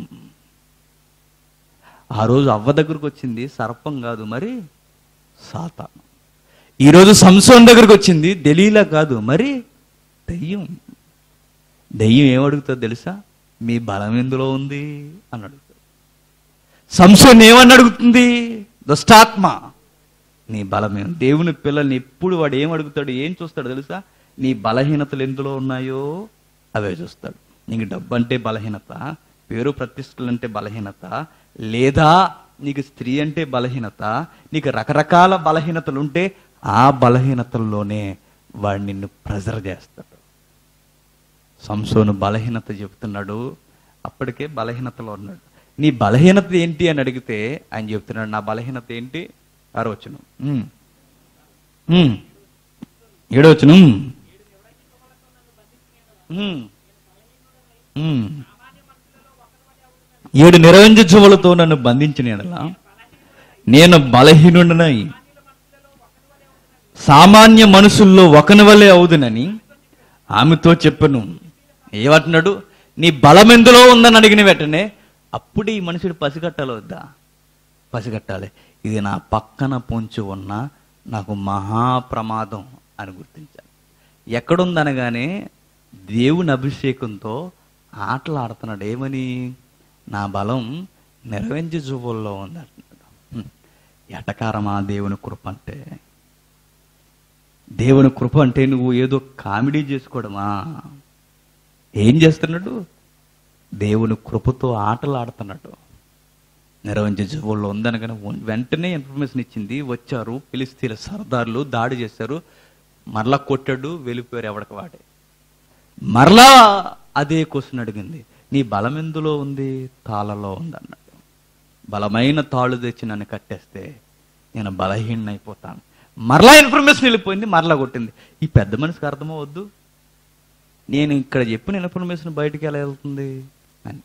ఆ రోజు అవ్వ దగ్గరకు వచ్చింది సర్పం కాదు మరి సాతాను ఈరోజు సంసోన్ దగ్గరకు వచ్చింది దలీలా కాదు మరి దెయ్యం దెయ్యం ఏమడుగుతుందో తెలుసా మీ బలం ఎందులో ఉంది అని అడుగుతుంది సంసోన్ ఏమని అడుగుతుంది దుష్టాత్మ నీ బలమే దేవుని పిల్లల్ని ఎప్పుడు వాడు ఏం అడుగుతాడు ఏం చూస్తాడు తెలుసా నీ బలహీనతలు ఎందులో ఉన్నాయో అవే చూస్తాడు నీకు డబ్బు అంటే బలహీనత పేరు ప్రతిష్టలు అంటే బలహీనత లేదా నీకు స్త్రీ అంటే బలహీనత నీకు రకరకాల బలహీనతలు ఉంటే ఆ బలహీనతల్లోనే వాడు నిన్ను ప్రెజర్ చేస్తాడు సంసోను బలహీనత చెప్తున్నాడు అప్పటికే బలహీనతలో ఉన్నాడు నీ బలహీనత ఏంటి అని అడిగితే ఆయన చెప్తున్నాడు నా బలహీనత ఏంటి ఆరోచనం ఏడవచనం ఏడు నిరవంజ జువలతో నన్ను బంధించిన ఎడలా నేను బలహీనుడనై సామాన్య మనుషుల్లో ఒకని వలె అవుదునని ఆమెతో చెప్పను ఏమంటున్నాడు నీ బలం ఎందులో ఉందని అడిగిన వెంటనే అప్పుడు ఈ మనుషుడు పసిగట్టాలి వద్దా పసిగట్టాలి ఇది నా పక్కన పొంచి ఉన్న నాకు మహా ప్రమాదం అని గుర్తించాలి ఎక్కడుందనగానే దేవుని అభిషేకంతో ఆటలు ఆడుతున్నాడు ఏమని నా బలం నెరవేర్చి జువ్వుల్లో ఉంది అంటున్నాడు హ్మ్. ఎటకారమా దేవుని కృప అంటే దేవుని కృప అంటే నువ్వు ఏదో కామెడీ చేసుకోవడమా ఏం చేస్తున్నాడు దేవుని కృపతో ఆటలు ఆడుతున్నాడు నిర్వహించే జీవుల్లో ఉందనగానే ఉన్- వెంటనే ఇన్ఫర్మేషన్ ఇచ్చింది వచ్చారు పిలిస్తీల సర్దార్లు దాడి చేశారు మరలా కొట్టాడు వెళ్ళిపోయారు ఎవడికి వాడే మరలా అదే క్వశ్చన్ అడిగింది నీ బలం ఎందులో ఉంది తాళలో ఉంది అన్నాడు బలమైన తాళ్ళు తెచ్చి నన్ను కట్టేస్తే నేను బలహీన అయిపోతాను మరలా ఇన్ఫర్మేషన్ వెళ్ళిపోయింది మరలా కొట్టింది ఈ పెద్ద మనిషికి అర్థమో వద్దు నేను ఇక్కడ చెప్పిన ఇన్ఫర్మేషన్ బయటికి ఎలా వెళ్తుంది అని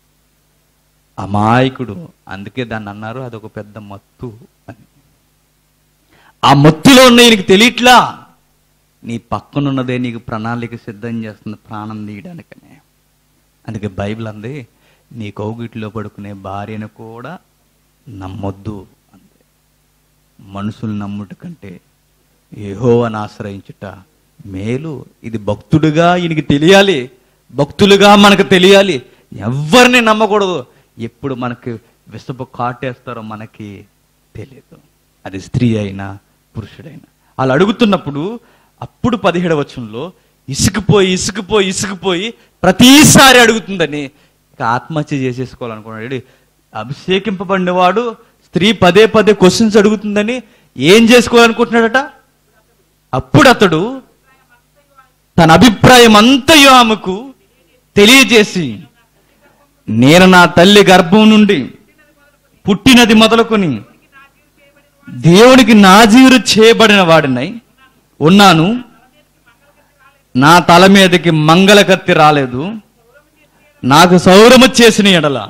అమాయకుడు అందుకే దాన్ని అన్నారు అదొక పెద్ద మత్తు అని ఆ మత్తులో ఉన్న ఈయనకి తెలియట్లా నీ పక్కనున్నదే నీకు ప్రణాళిక సిద్ధం చేస్తుంది ప్రాణం తీయడానికనే అందుకే బైబిల్ అంది నీ కౌగిట్లో పడుకునే భార్యను కూడా నమ్మొద్దు అంది మనుషులు నమ్ముట కంటే యెహోవాను ఆశ్రయించుట మేలు ఇది భక్తుడుగా ఈయనకి తెలియాలి భక్తులుగా మనకు తెలియాలి ఎవరిని నమ్మకూడదు ఎప్పుడు మనకి విసపు కాటేస్తారో మనకి తెలియదు అది స్త్రీ అయినా పురుషుడైనా వాళ్ళు అడుగుతున్నప్పుడు అప్పుడు పదిహేడవ వచనంలో ఇసుకుపోయి ఇసుకుపోయి ఇసుకుపోయి ప్రతిసారి అడుగుతుందని ఇక ఆత్మహత్య చేసేసుకోవాలనుకున్నాడు అభిషేకింపబడినవాడు స్త్రీ పదే పదే క్వశ్చన్స్ అడుగుతుందని ఏం చేసుకోవాలనుకుంటున్నాడట అప్పుడు అతడు తన అభిప్రాయం అంతయో ఆమెకు తెలియజేసి నేను నా తల్లి గర్భం నుండి పుట్టినది మొదలుకొని దేవునికి నాజీరు చేయబడిన వాడినై ఉన్నాను నా తల మీదకి మంగళ కత్తి రాలేదు నాకు సౌరము చేసిన ఎడల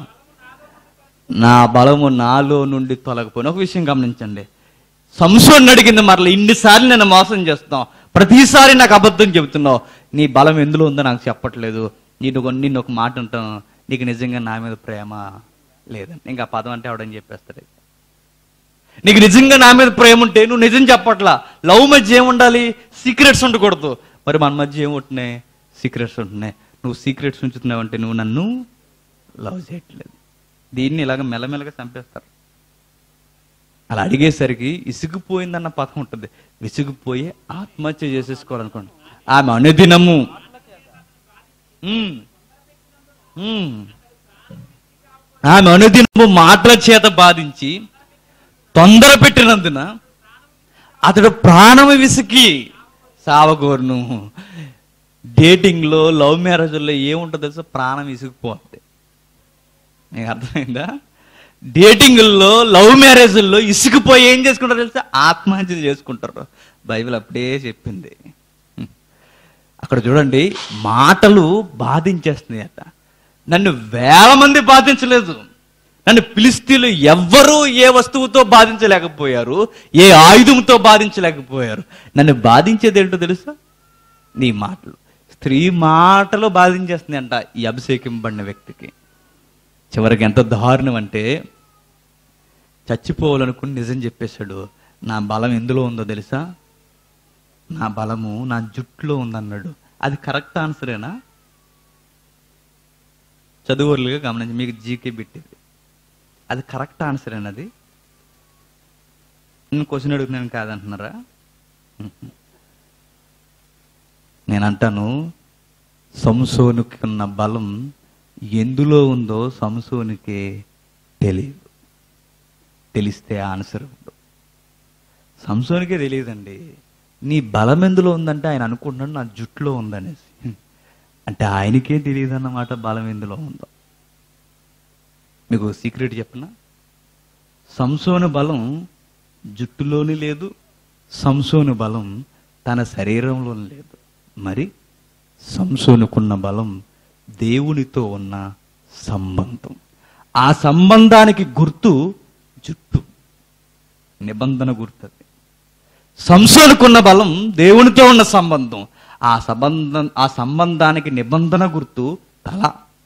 నా బలము నాలో నుండి తొలగిపోయిన ఒక విషయం గమనించండి సంసోన్ అడిగింది మరలా ఇన్నిసార్లు నేను మోసం చేస్తాం ప్రతిసారి నాకు అబద్ధం చెబుతున్నావు నీ బలం ఎందులో ఉందో నాకు చెప్పట్లేదు నేను ఒక- నిన్ను ఒక మాట ఉంటాను నీకు నిజంగా నా మీద ప్రేమ లేదని ఇంకా ఆ పదం అంటే అవడని చెప్పేస్తాడు నీకు నిజంగా నా మీద ప్రేమ ఉంటే నువ్వు నిజం చెప్పట్లా లవ్ మధ్య ఏముండాలి సీక్రెట్స్ ఉండకూడదు మరి మన మధ్య ఏముంటున్నాయి సీక్రెట్స్ ఉంటున్నాయి నువ్వు సీక్రెట్స్ ఉంచుతున్నావు అంటే నువ్వు నన్ను లవ్ చేయట్లేదు దీన్ని ఇలాగ మెల్లమెల్లగా చంపేస్తారు అలా అడిగేసరికి ఇసుగుపోయిందన్న పదం ఉంటుంది విసుగుపోయి ఆత్మహత్య చేసేసుకోవాలనుకోండి ఆమె అనుదినము ఉమ్, ఉమ్. ఆమె అనుదినము మాటల చేత బాధించి తొందర పెట్టినందున అతడు ప్రాణము విసికి సావగోరును డేటింగ్ లో లవ్ మ్యారేజ్లో ఏముంటుందో తెలుసా ప్రాణం విసిగిపోద్ది మీకు అర్థమైందా డేటింగ్లో లవ్ మ్యారేజ్ల్లో ఇసుకుపోయి ఏం చేసుకుంటారో తెలుసా ఆత్మహత్యలు చేసుకుంటారు బైబిల్ అప్పుడే చెప్పింది అక్కడ చూడండి మాటలు బాధించేస్తున్నాయి అట నన్ను వేల మంది బాధించలేదు నన్ను పిలిస్తీలు ఎవ్వరూ ఏ వస్తువుతో బాధించలేకపోయారు ఏ ఆయుధంతో బాధించలేకపోయారు నన్ను బాధించేది ఏంటో తెలుసా నీ మాటలు స్త్రీ మాటలు బాధించేస్తుంది అంట ఈ అభిషేకింపబడిన వ్యక్తికి చివరికి ఎంత దారుణం అంటే చచ్చిపోవాలనుకుని నిజం చెప్పేశాడు నా బలం ఎందులో ఉందో తెలుసా నా బలము నా జుట్టులో ఉందన్నాడు అది కరెక్ట్ ఆన్సరేనా చదువురులుగా గమనించి మీకు జీకే బిట్టింది అది కరెక్ట్ ఆన్సర్ అది నేను క్వశ్చన్ అడుగుతున్నాను కాదంటున్నారా మ్మ్. నేను అంటాను సంసోనుకి ఉన్న బలం ఎందులో ఉందో సంసోనికి తెలియదు తెలిస్తే ఆన్సర్ ఉండదు సంసోనికే తెలియదండి నీ బలం ఎందులో ఉందంటే ఆయన అనుకుంటున్నాడు నా జుట్టులో ఉందనేసి అంటే ఆయనకే తెలియదు అన్నమాట బలం ఎందులో ఉందో మీకు సీక్రెట్ చెప్పనా సంసోను బలం జుట్టులోని లేదు సంసోను బలం తన శరీరంలోని లేదు మరి సంసోనుకున్న బలం దేవునితో ఉన్న సంబంధం ఆ సంబంధానికి గుర్తు జుట్టు నిబంధన గుర్తు అది సంసోనుకున్న బలం దేవునితో ఉన్న సంబంధం ఆ సంబంధం ఆ సంబంధానికి నిబంధన గుర్తు తల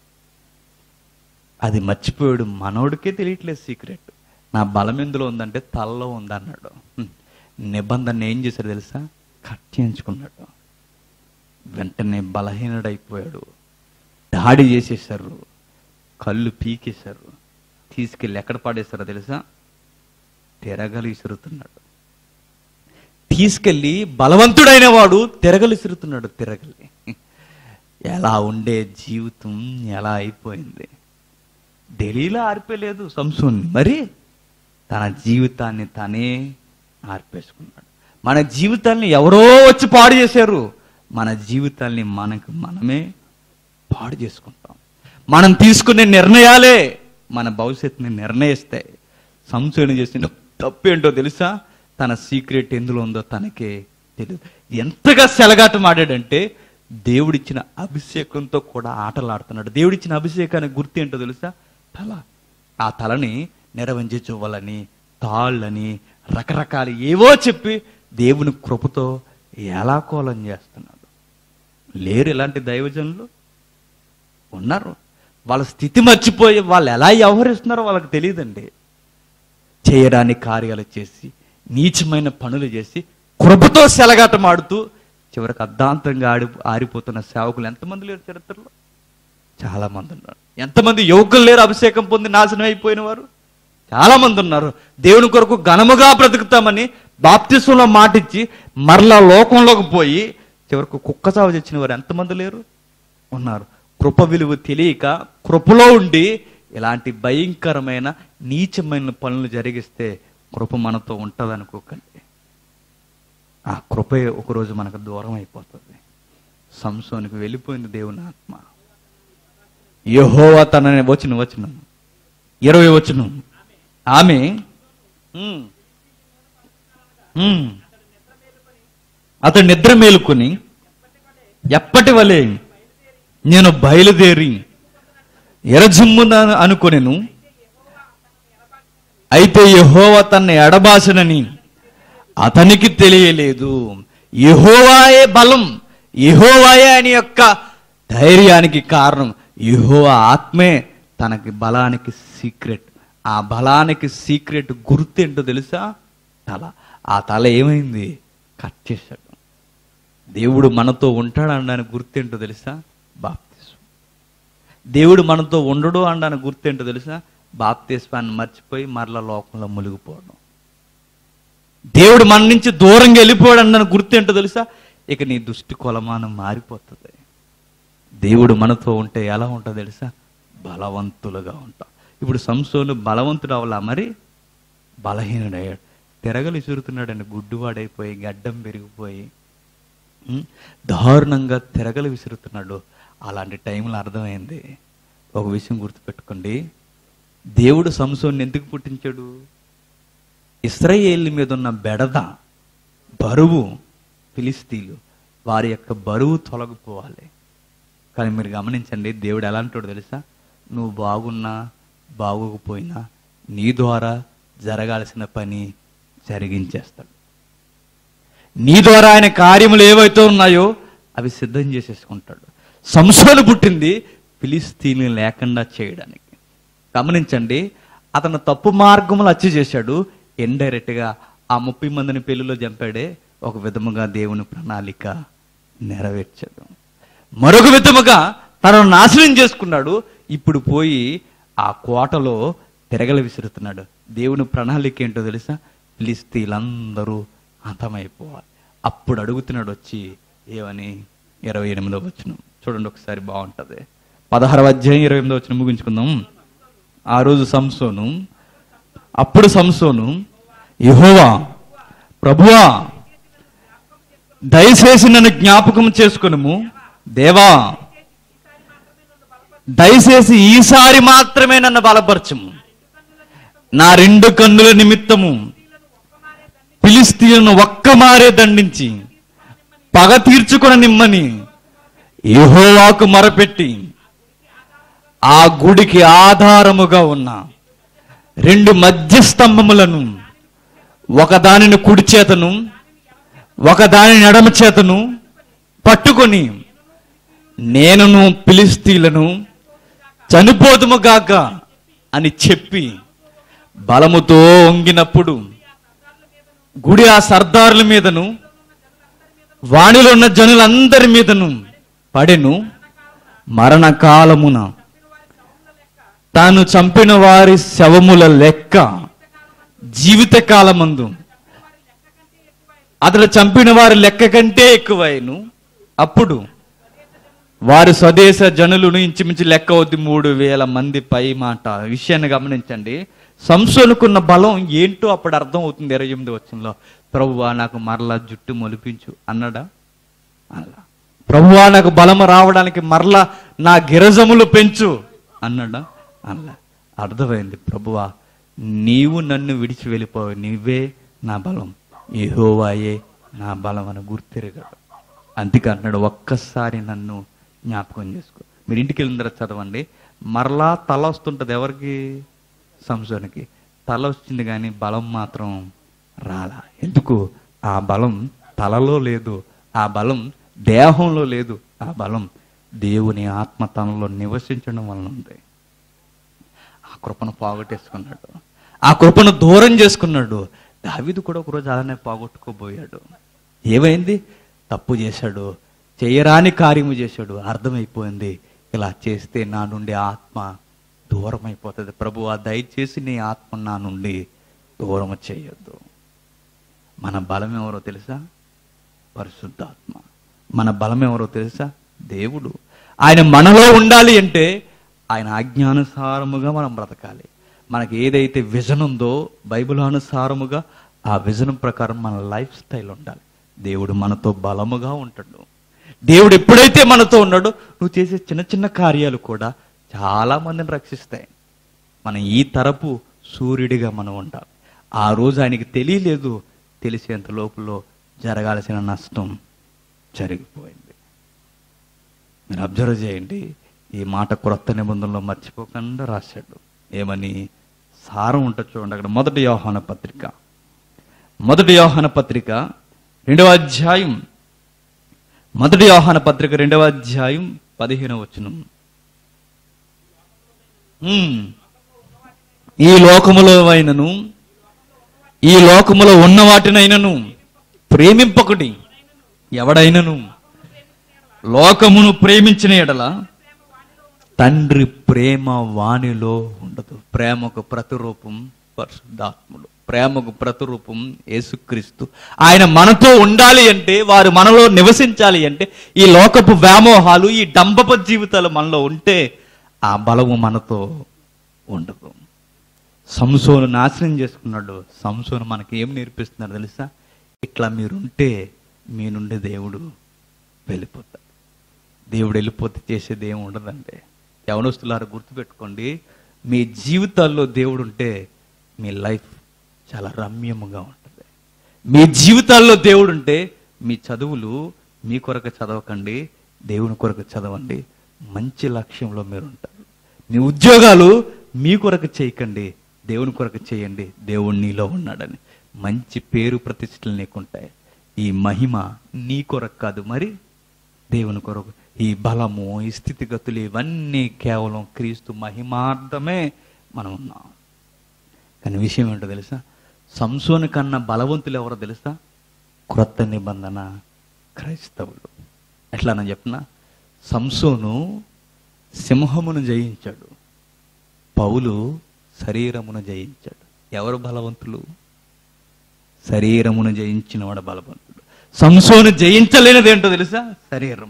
అది మర్చిపోయాడు మనోడికే తెలియట్లేదు సీక్రెట్ నా బలం ఎందులో ఉందంటే తలలో ఉందన్నాడు హ్మ్. నిబంధన ఏం చేశాడు తెలుసా కట్ చేయించుకున్నాడు వెంటనే బలహీనుడైపోయాడు దాడి చేసేసారు కళ్ళు పీకేశారు తీసుకెళ్ళి ఎక్కడ పాడేశారో తెలుసా తిరగలు ఇసురుతున్నాడు తీసుకెళ్ళి బలవంతుడైన వాడు తిరగలు ఇసురుతున్నాడు తిరగలి ఎలా ఉండే జీవితం ఎలా అయిపోయింది ఢిల్లీలో ఆర్పేలేదు సంసూన్ మరి తన జీవితాన్ని తనే ఆర్పేసుకున్నాడు మన జీవితాన్ని ఎవరో వచ్చి పాడు చేశారు మన జీవితాన్ని మనకు మనమే పాడు చేసుకుంటాం మనం తీసుకునే నిర్ణయాలే మన భవిష్యత్తుని నిర్ణయిస్తాయి సంశోధన చేసిన తప్పేంటో తెలుసా తన సీక్రెట్ ఎందులో ఉందో తనకే తెలియదు ఎంతగా సెలగాటం ఆడాడంటే దేవుడిచ్చిన అభిషేకంతో కూడా ఆటలాడుతున్నాడు దేవుడిచ్చిన అభిషేకానికి గుర్తు ఏంటో తెలుసా తల ఆ తలని నెరవంచి చువ్వలని తాళ్ళని రకరకాల ఏవో చెప్పి దేవుని కృపతో ఎలా కోలం చేస్తున్నాడు లేరు ఇలాంటి దైవజనులు ఉన్నారు వాళ్ళ స్థితి మర్చిపోయి వాళ్ళు ఎలా వ్యవహరిస్తున్నారో వాళ్ళకి తెలియదండి చేయడానికి కార్యాలు చేసి నీచమైన పనులు చేసి కృపతో సెలగాటమాడుతూ చివరికి అర్ధాంతంగా ఆడి ఆరిపోతున్న సేవకులు ఎంతమంది లేరు చరిత్రలో చాలా మంది ఉన్నారు ఎంతమంది యువకులు లేరు అభిషేకం పొంది నాశనం అయిపోయిన వారు చాలా మంది ఉన్నారు దేవుని కొరకు ఘనముగా బ్రతుకుతామని బాప్తిసంలో మాటిచ్చి మరలా లోకంలోకి పోయి చివరకు కుక్క చావు తెచ్చిన వారు ఎంతమంది లేరు ఉన్నారు కృప విలువ తెలియక కృపలో ఉండి ఇలాంటి భయంకరమైన నీచమైన పనులు జరిగిస్తే కృప మనతో ఉంటుంది అనుకోకండి ఆ కృపే ఒకరోజు మనకు దూరం అయిపోతుంది సంసోనికి వెళ్ళిపోయింది దేవుని ఆత్మ యహోవా తనని వచ్చిన వచ్చిన ఇరవై వచ్చిన ఆమె ఉమ్, ఉమ్, అతడు నిద్ర మేలుకొని ఎప్పటి వలె నేను బయలుదేరి ఎరజుమ్మున అనుకొనెను అయితే యెహోవా తన ఎడబాసనని అతనికి తెలియలేదు యెహోవాయే బలం యెహోవాయే అని యొక్క ధైర్యానికి కారణం యెహోవా ఆత్మే తనకి బలానికి సీక్రెట్ ఆ బలానికి సీక్రెట్ గుర్తు ఏంటో తెలుసా తల ఆ తల ఏమైంది కట్ చేశాడు దేవుడు మనతో ఉంటాడు అనడానికి గుర్తేంటో తెలుసా బాప్తిస్వం దేవుడు మనతో ఉండడు అనడానికి గుర్తేంటో తెలుసా బాప్తిస్వాన్ని మర్చిపోయి మరలా లోకంలో మునిగిపోవడం దేవుడు మన నుంచి దూరంగా వెళ్ళిపోయాడు అన్న గుర్తేంటో తెలుసా ఇక నీ దృష్టి కొలమానం మారిపోతుంది దేవుడు మనతో ఉంటే ఎలా ఉంటుందో తెలుసా బలవంతులుగా ఉంటాం ఇప్పుడు సంసోను బలవంతుడు అవలా మరి బలహీనుడయ్యాడు తిరగలు విసురుతున్నాడండి గుడ్డువాడైపోయి గడ్డం పెరిగిపోయి ఉం? దారుణంగా తిరగలు విసురుతున్నాడు అలాంటి టైంలో అర్థమైంది ఒక విషయం గుర్తుపెట్టుకోండి దేవుడు సంసోన్ని ఎందుకు పుట్టించాడు ఇస్రాయేల్ మీద ఉన్న బెడద బరువు ఫిలిస్తీన్లు వారి యొక్క బరువు తొలగిపోవాలి కానీ మీరు గమనించండి దేవుడు ఎలాంటోడు తెలుసా నువ్వు బాగున్నా బాగోకపోయినా నీ ద్వారా జరగాల్సిన పని జరిగించేస్తాడు నీ ద్వారా ఆయన కార్యములు ఏవైతే ఉన్నాయో అవి సిద్ధం చేసేసుకుంటాడు సంసోను పుట్టింది ఫిలిస్తీన్లు లేకుండా చేయడానికి గమనించండి అతను తప్పు మార్గములు అచ్చి చేశాడు ఇండైరెక్ట్ గా ఆ ముప్పై మందిని పెళ్లిలో చంపాడే ఒక విధముగా దేవుని ప్రణాళిక నెరవేర్చాడు మరొక విధముగా తనను నాశనం చేసుకున్నాడు ఇప్పుడు పోయి ఆ కోటలో తిరగల విసురుతున్నాడు దేవుని ప్రణాళిక ఏంటో తెలుసా ఫిలిస్తీన్లందరూ అంతమైపోవాలి అప్పుడు అడుగుతున్నాడు వచ్చి ఏమని ఇరవై ఎనిమిదో వచ్చిన చూడండి ఒకసారి బాగుంటది పదహారవ అధ్యాయం ఇరవై ఎనిమిదో వచ్చిన ముగించుకుందాం ఆ రోజు సంసోను అప్పుడు సంసోను యెహోవా ప్రభువా దయచేసి నన్ను జ్ఞాపకం చేసుకునుము దేవా దయచేసి ఈసారి మాత్రమే నన్ను బలపరచుము నా రెండు కన్నుల నిమిత్తము ఫిలిస్తీన్లను ఒక్కమారే దండించి పగ తీర్చుకుని నిమ్మని యెహోవాకు మొరపెట్టి ఆ గుడికి ఆధారముగా ఉన్న రెండు మధ్య స్తంభములను ఒకదానిని కుడి చేతను ఒకదానిని ఎడమ చేతను పట్టుకొని నేనును పిలిస్తీలను చనిపోదుముగాక అని చెప్పి బలముతో వంగినప్పుడు గుడి ఆ సర్దారుల మీదను వాణిలో ఉన్న జనులందరి మీదను పడెను మరణకాలమున తాను చంపిన వారి శవముల లెక్క జీవిత కాలమందు అతడు చంపిన వారి లెక్క కంటే ఎక్కువైను అప్పుడు వారి స్వదేశ జనులను ఇంచుమించు లెక్క అవుద్ది మూడు వేల మంది పై మాట విషయాన్ని గమనించండి సంసోనుకున్న బలం ఏంటో అప్పుడు అర్థం అవుతుంది ఇరవై ఎనిమిది వచ్చంలో ప్రభువా నాకు మరలా జుట్టు మొలిపించు అన్నాడా అలా ప్రభువా నాకు బలము రావడానికి మరలా నా గిరజములు పెంచు అన్నాడా అలా అర్థమైంది ప్రభువా నీవు నన్ను విడిచి వెళ్ళిపోవు నీవే నా బలం యెహోవాయే నా బలం అని గుర్తిరగాడు అందుకే అన్నాడు ఒక్కసారి నన్ను జ్ఞాపకం చేసుకో మీరు ఇంటికి వెళ్ళిన తర్వాత చదవండి మరలా తల వస్తుంటది ఎవరికి సంసోనికి తల వచ్చింది కానీ బలం మాత్రం రాలా ఎందుకు ఆ బలం తలలో లేదు ఆ బలం దేహంలో లేదు ఆ బలం దేవుని ఆత్మ తనలో నివసించడం వలన ఉంది ఆ కృపను పోగొట్టేసుకున్నాడు ఆ కృపను దూరం చేసుకున్నాడు దావీదు కూడా ఒకరోజు అలానే పోగొట్టుకోబోయాడు ఏమైంది తప్పు చేశాడు చేయరాని కార్యము చేశాడు అర్థమైపోయింది ఇలా చేస్తే నా నుండి ఆత్మ దూరం అయిపోతుంది ప్రభు ఆ దయచేసి నీ ఆత్మ నా నుండి దూరం చేయొద్దు మన బలం ఎవరో తెలుసా పరిశుద్ధాత్మ మన బలం ఎవరో తెలుసా దేవుడు ఆయన మనలో ఉండాలి అంటే ఆయన ఆజ్ఞానుసారముగా మనం బ్రతకాలి మనకి ఏదైతే విజన్ ఉందో బైబిల్ అనుసారముగా ఆ విజన్ ప్రకారం మన లైఫ్ స్టైల్ ఉండాలి దేవుడు మనతో బలముగా ఉంటాడు దేవుడు ఎప్పుడైతే మనతో ఉన్నాడో నువ్వు చేసే చిన్న చిన్న కార్యాలు కూడా చాలా మందిని రక్షిస్తాయి మనం ఈ తరపు సూర్యుడిగా మనం ఉండాలి ఆ రోజు ఆయనకి తెలియలేదు తెలిసేంత లోపల జరగాల్సిన నష్టం జరిగిపోయింది మీరు అబ్జర్వ్ చేయండి ఈ మాట క్రొత్త నిబంధనలో మర్చిపోకుండా రాశాడు ఏమని సారం ఉంటుంది చూడండి అక్కడ మొదటి యోహాన పత్రిక మొదటి యోహాన పత్రిక రెండవ అధ్యాయం మొదటి ఆహ్వాన పత్రిక రెండవ అధ్యాయం పదిహేనవ వచనం ఉమ్. ఈ లోకములో అయినను ఈ లోకములో ఉన్న వాటినైనను ప్రేమింపకుడి ఎవడైనను లోకమును ప్రేమించిన ఎడల తండ్రి ప్రేమ వాణిలో ఉండదు ప్రేమకు ప్రతిరూపం పరిశుద్ధాత్ముడు ప్రేమకు ప్రతిరూపం యేసుక్రీస్తు ఆయన మనతో ఉండాలి అంటే వారు మనలో నివసించాలి అంటే ఈ లోకపు వ్యామోహాలు ఈ డంబప జీవితాలు మనలో ఉంటే ఆ బలము మనతో ఉండదు సంసోను నాశనం చేసుకున్నాడు సంసోను మనకి ఏం నేర్పిస్తున్నాడు తెలుసా ఇట్లా మీరుంటే మీ నుండి దేవుడు వెళ్ళిపోతాడు దేవుడు వెళ్ళిపోతే చేసేది ఏమి ఉండదండి యవనస్తులారా గుర్తుపెట్టుకోండి మీ జీవితాల్లో దేవుడు ఉంటే మీ లైఫ్ చాలా రమ్యముగా ఉంటుంది మీ జీవితాల్లో దేవుడు ఉంటే మీ చదువులు మీ కొరకు చదవకండి దేవుని కొరకు చదవండి మంచి లక్ష్యంలో మీరు ఉంటారు మీ ఉద్యోగాలు మీ కొరకు చేయకండి దేవుని కొరకు చేయండి దేవుడు నీలో ఉన్నాడని మంచి పేరు ప్రతిష్టలు నీకుంటాయి ఈ మహిమ నీ కొరకు కాదు మరి దేవుని కొరకు ఈ బలము ఈ స్థితిగతులు ఇవన్నీ కేవలం క్రీస్తు మహిమార్థమే మనం ఉన్నాం కానీ విషయం ఏంటో తెలుసా సంసోని కన్నా బలవంతులు ఎవరో తెలుసా క్రొత్త నిబంధన క్రైస్తవులు ఎట్లానని చెప్పిన సంసోను సింహమును జయించాడు పౌలు శరీరమును జయించాడు ఎవరు బలవంతులు శరీరమును జయించిన వాడు బలవంతుడు సంసోను జయించలేనిది ఏంటో తెలుసా శరీరం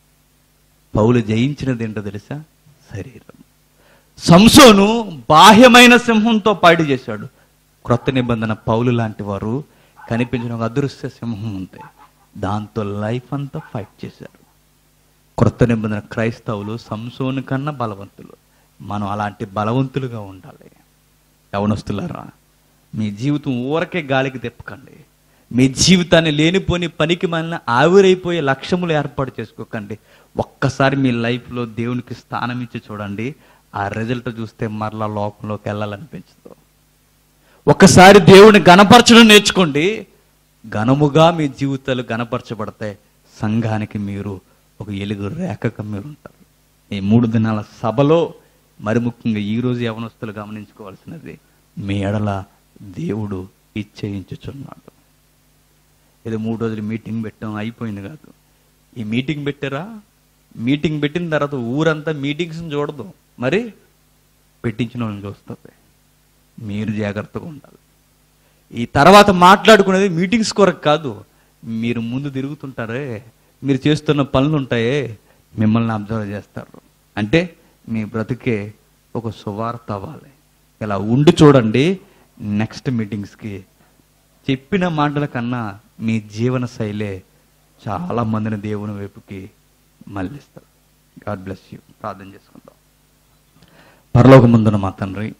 పౌలు జయించినది ఏంటో తెలుసా శరీరం సంసోను బాహ్యమైన సింహంతో పాడి చేశాడు క్రొత్త నిబంధన పౌలు లాంటి వారు కనిపించిన ఒక అదృశ్య సింహం ఉంది దాంతో లైఫ్ అంతా ఫైట్ చేశారు క్రొత్త నిబంధన క్రైస్తవులు సంసోను కన్నా బలవంతులు మనం అలాంటి బలవంతులుగా ఉండాలి యవనస్తులారా మీ జీవితం ఊరకే గాలికి తిప్పకండి మీ జీవితాన్ని లేనిపోని పనికి మన ఆవిరైపోయే లక్ష్యములు ఏర్పాటు చేసుకోకండి ఒక్కసారి మీ లైఫ్లో దేవునికి స్థానం ఇచ్చి చూడండి ఆ రిజల్ట్ చూస్తే మరలా లోకంలోకి వెళ్ళాలనిపించదు ఒక్కసారి దేవుని గణపరచడం నేర్చుకోండి ఘనముగా మీ జీవితాలు గణపరచబడతాయి సంఘానికి మీరు ఒక ఎలుగు రేఖగా మీరు ఉంటారు ఈ మూడు దినాల సభలో మరి ముఖ్యంగా ఈ రోజు యవనస్తులు గమనించుకోవాల్సినది మీ ఎడల దేవుడు ఇచ్చేయించుచున్నాడు ఏదో మూడు రోజులు మీటింగ్ పెట్టాం అయిపోయింది కాదు ఈ మీటింగ్ పెట్టారా మీటింగ్ పెట్టిన తర్వాత ఊరంతా మీటింగ్స్ చూడదు మరి పెట్టించిన వాళ్ళని చూస్తుంది మీరు జాగ్రత్తగా ఉండాలి ఈ తర్వాత మాట్లాడుకునేది మీటింగ్స్ కొరకు కాదు మీరు ముందు తిరుగుతుంటారే మీరు చేస్తున్న పనులు ఉంటాయే మిమ్మల్ని అబ్జర్వ్ చేస్తారు అంటే మీ బ్రతికే ఒక సువార్త అవ్వాలి ఇలా ఉండి చూడండి నెక్స్ట్ మీటింగ్స్కి చెప్పిన మాటల కన్నా మీ జీవన శైలే చాలా మందిని దేవుని వైపుకి మళ్ళిస్తారు గాడ్ బ్లెస్ యూ ప్రార్థన చేసుకుందాం పరలోకమందున మా తండ్రి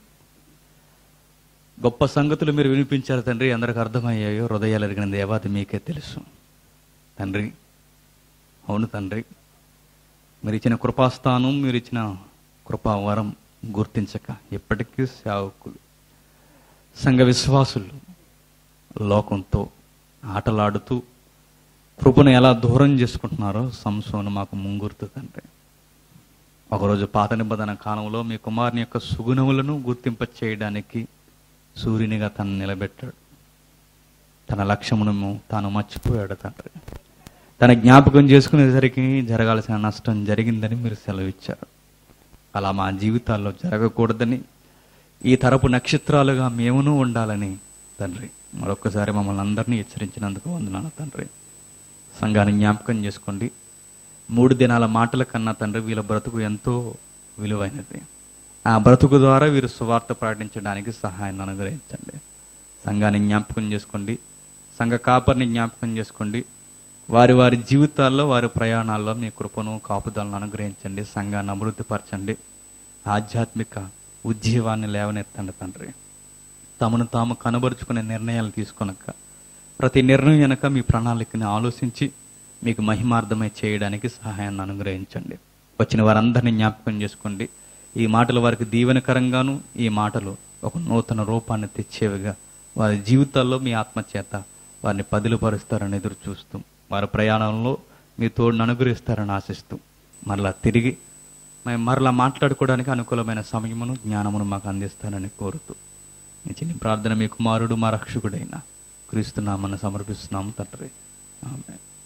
గొప్ప సంగతులు మీరు వినిపించారు తండ్రి అందరికి అర్థమయ్యాయో హృదయాలు ఎరిగిన దేవాది మీకే తెలుసు తండ్రి అవును తండ్రి మీరు ఇచ్చిన కృపాస్థానం మీరు ఇచ్చిన కృపావరం గుర్తించక ఎప్పటికీ సేవకులు సంఘ విశ్వాసులు లోకంతో ఆటలాడుతూ కృపను ఎలా దూరం చేసుకుంటున్నారో సంసోను మాకు ముంగుర్తు తండ్రి ఒకరోజు పాత నిబంధన కాలంలో మీ కుమారుని యొక్క సుగుణములను గుర్తింప చేయడానికి సూర్యునిగా తను నిలబెట్టాడు తన లక్ష్యమును తాను మర్చిపోయాడు తండ్రి తన జ్ఞాపకం చేసుకునేసరికి జరగాల్సిన నష్టం జరిగిందని మీరు సెలవిచ్చారు అలా మా జీవితాల్లో జరగకూడదని ఈ తరపు నక్షత్రాలుగా మేమును ఉండాలని తండ్రి మరొక్కసారి మమ్మల్ని అందరినీ హెచ్చరించినందుకు వందనాలు తండ్రి సంఘాన్ని జ్ఞాపకం చేసుకోండి మూడు దినాల మాటల కన్నా తండ్రి వీళ్ళ బ్రతుకు ఎంతో విలువైనది ఆ బ్రతుకు ద్వారా వీరు సువార్త ప్రకటించడానికి సహాయాన్ని అనుగ్రహించండి సంఘాన్ని జ్ఞాపకం చేసుకోండి సంఘ కాపరిని జ్ఞాపకం చేసుకోండి వారి వారి జీవితాల్లో వారి ప్రయాణాల్లో మీ కృపను కాపుదలను అనుగ్రహించండి సంఘాన్ని అభివృద్ధిపరచండి ఆధ్యాత్మిక ఉజ్జీవాన్ని లేవనెత్తండి తండ్రి తమను తాము కనబరుచుకునే నిర్ణయాలు తీసుకొనక ప్రతి నిర్ణయం వెనక మీ ప్రణాళికని ఆలోచించి మీకు మహిమార్థమై చేయడానికి సహాయాన్ని అనుగ్రహించండి వచ్చిన వారందరినీ జ్ఞాపకం చేసుకోండి ఈ మాటలు వారికి దీవెనకరంగాను ఈ మాటలు ఒక నూతన రూపాన్ని తెచ్చేవిగా వారి జీవితాల్లో మీ ఆత్మచేత వారిని పదిలుపరుస్తారని ఎదురు చూస్తూ వారి ప్రయాణంలో మీ తోడును అనుగ్రహిస్తారని ఆశిస్తూ మరలా తిరిగి మేము మరలా మాట్లాడుకోవడానికి అనుకూలమైన సమయమును జ్ఞానమును మాకు అందిస్తారని కోరుతూ మీ చిన్ని ప్రార్థన మీ కుమారుడు మా రక్షకుడైన క్రీస్తునామని సమర్పిస్తున్నాము తండ్రి ఆమె